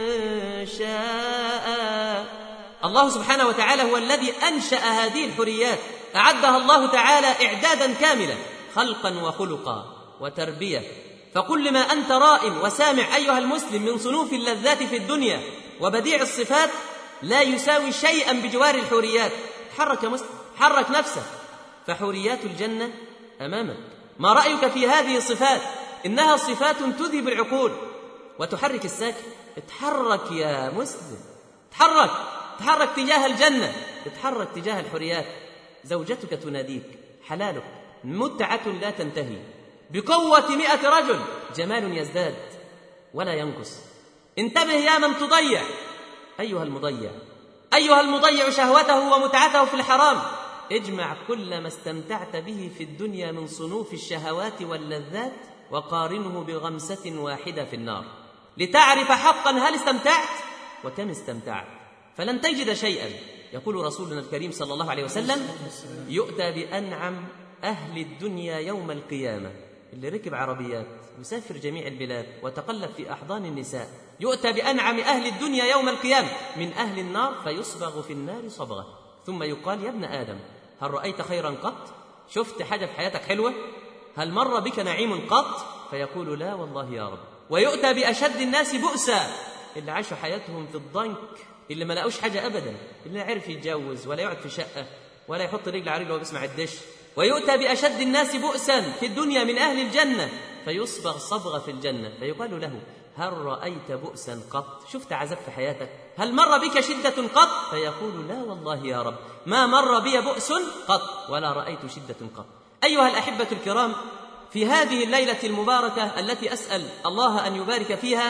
انشاء الله سبحانه وتعالى هو الذي انشا هذه الحريات اعدها الله تعالى اعدادا كاملا خلقا وخلقا وتربيه فكل ما انت رائم وسامع ايها المسلم من صنوف اللذات في الدنيا وبديع الصفات لا يساوي شيئا بجوار الحوريات حرك يا مسلم حرك نفسك فحوريات الجنه امامك ما رايك في هذه الصفات انها صفات تذهب العقول وتحرك الساكن اتحرك يا مسلم اتحرك اتحرك تجاه الجنه اتحرك تجاه الحريات زوجتك تناديك حلالك متعه لا تنتهي بقوه مئة رجل جمال يزداد ولا ينقص انتبه يا من تضيع ايها المضيع ايها المضيع شهوته ومتعته في الحرام اجمع كل ما استمتعت به في الدنيا من صنوف الشهوات واللذات وقارنه بغمسه واحده في النار لتعرف حقا هل استمتعت وكم استمتعت فلن تجد شيئا يقول رسولنا الكريم صلى الله عليه وسلم يؤتى بانعم اهل الدنيا يوم القيامه اللي ركب عربيات وسافر جميع البلاد وتقلب في احضان النساء يؤتى بانعم اهل الدنيا يوم القيامه من اهل النار فيصبغ في النار صبغه ثم يقال يا ابن ادم هل رايت خيرا قط شفت حاجه في حياتك حلوه هل مر بك نعيم قط فيقول لا والله يا رب ويؤتى باشد الناس بؤسا اللي عاشوا حياتهم في الضنك اللي ما لقوش حاجه ابدا اللي لا عرف يتجوز ولا يقعد في شقه ولا يحط رجل على رجل وهو بيسمع الدش ويؤتى باشد الناس بؤسا في الدنيا من اهل الجنه فيصبغ صبغه في الجنه فيقال له هل رايت بؤسا قط شفت عذاب في حياتك هل مر بك شده قط فيقول لا والله يا رب ما مر بي بؤس قط ولا رايت شده قط ايها الاحبه الكرام في هذه الليله المباركه التي اسال الله ان يبارك فيها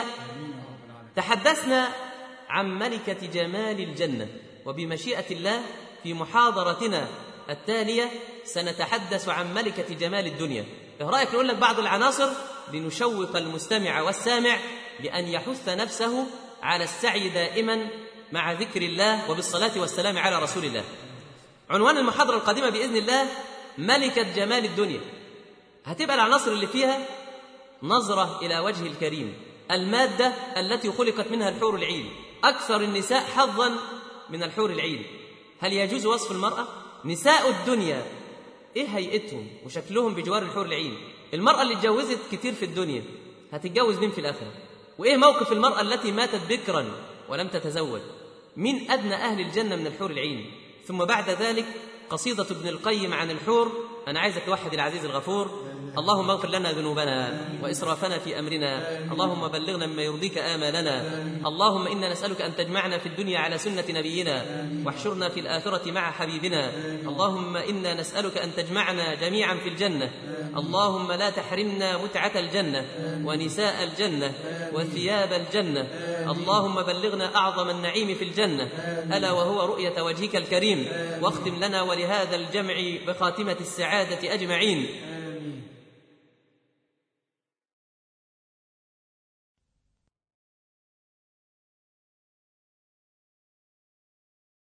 تحدثنا عن ملكه جمال الجنه وبمشيئه الله في محاضرتنا التاليه سنتحدث عن ملكه جمال الدنيا ايه رايك نقول لك بعض العناصر لنشوق المستمع والسامع لان يحث نفسه على السعي دائما مع ذكر الله وبالصلاه والسلام على رسول الله عنوان المحاضره القادمه باذن الله ملكه جمال الدنيا هتبقى العناصر اللي فيها نظرة إلى وجه الكريم المادة التي خلقت منها الحور العين أكثر النساء حظا من الحور العين هل يجوز وصف المرأة؟ نساء الدنيا إيه هيئتهم وشكلهم بجوار الحور العين المرأة اللي اتجوزت كتير في الدنيا هتتجوز مين في الآخرة؟ وإيه موقف المرأة التي ماتت بكرا ولم تتزوج؟ مين أدنى أهل الجنة من الحور العين؟ ثم بعد ذلك قصيدة ابن القيم عن الحور أنا عايزك توحد العزيز الغفور اللهم اغفر لنا ذنوبنا وإسرافنا في أمرنا اللهم بلغنا مما يرضيك آمالنا اللهم إنا نسألك أن تجمعنا في الدنيا على سنة نبينا واحشرنا في الآخرة مع حبيبنا اللهم إنا نسألك أن تجمعنا جميعا في الجنة اللهم لا تحرمنا متعة الجنة ونساء الجنة وثياب الجنة اللهم بلغنا أعظم النعيم في الجنة ألا وهو رؤية وجهك الكريم واختم لنا ولهذا الجمع بخاتمة السعادة أجمعين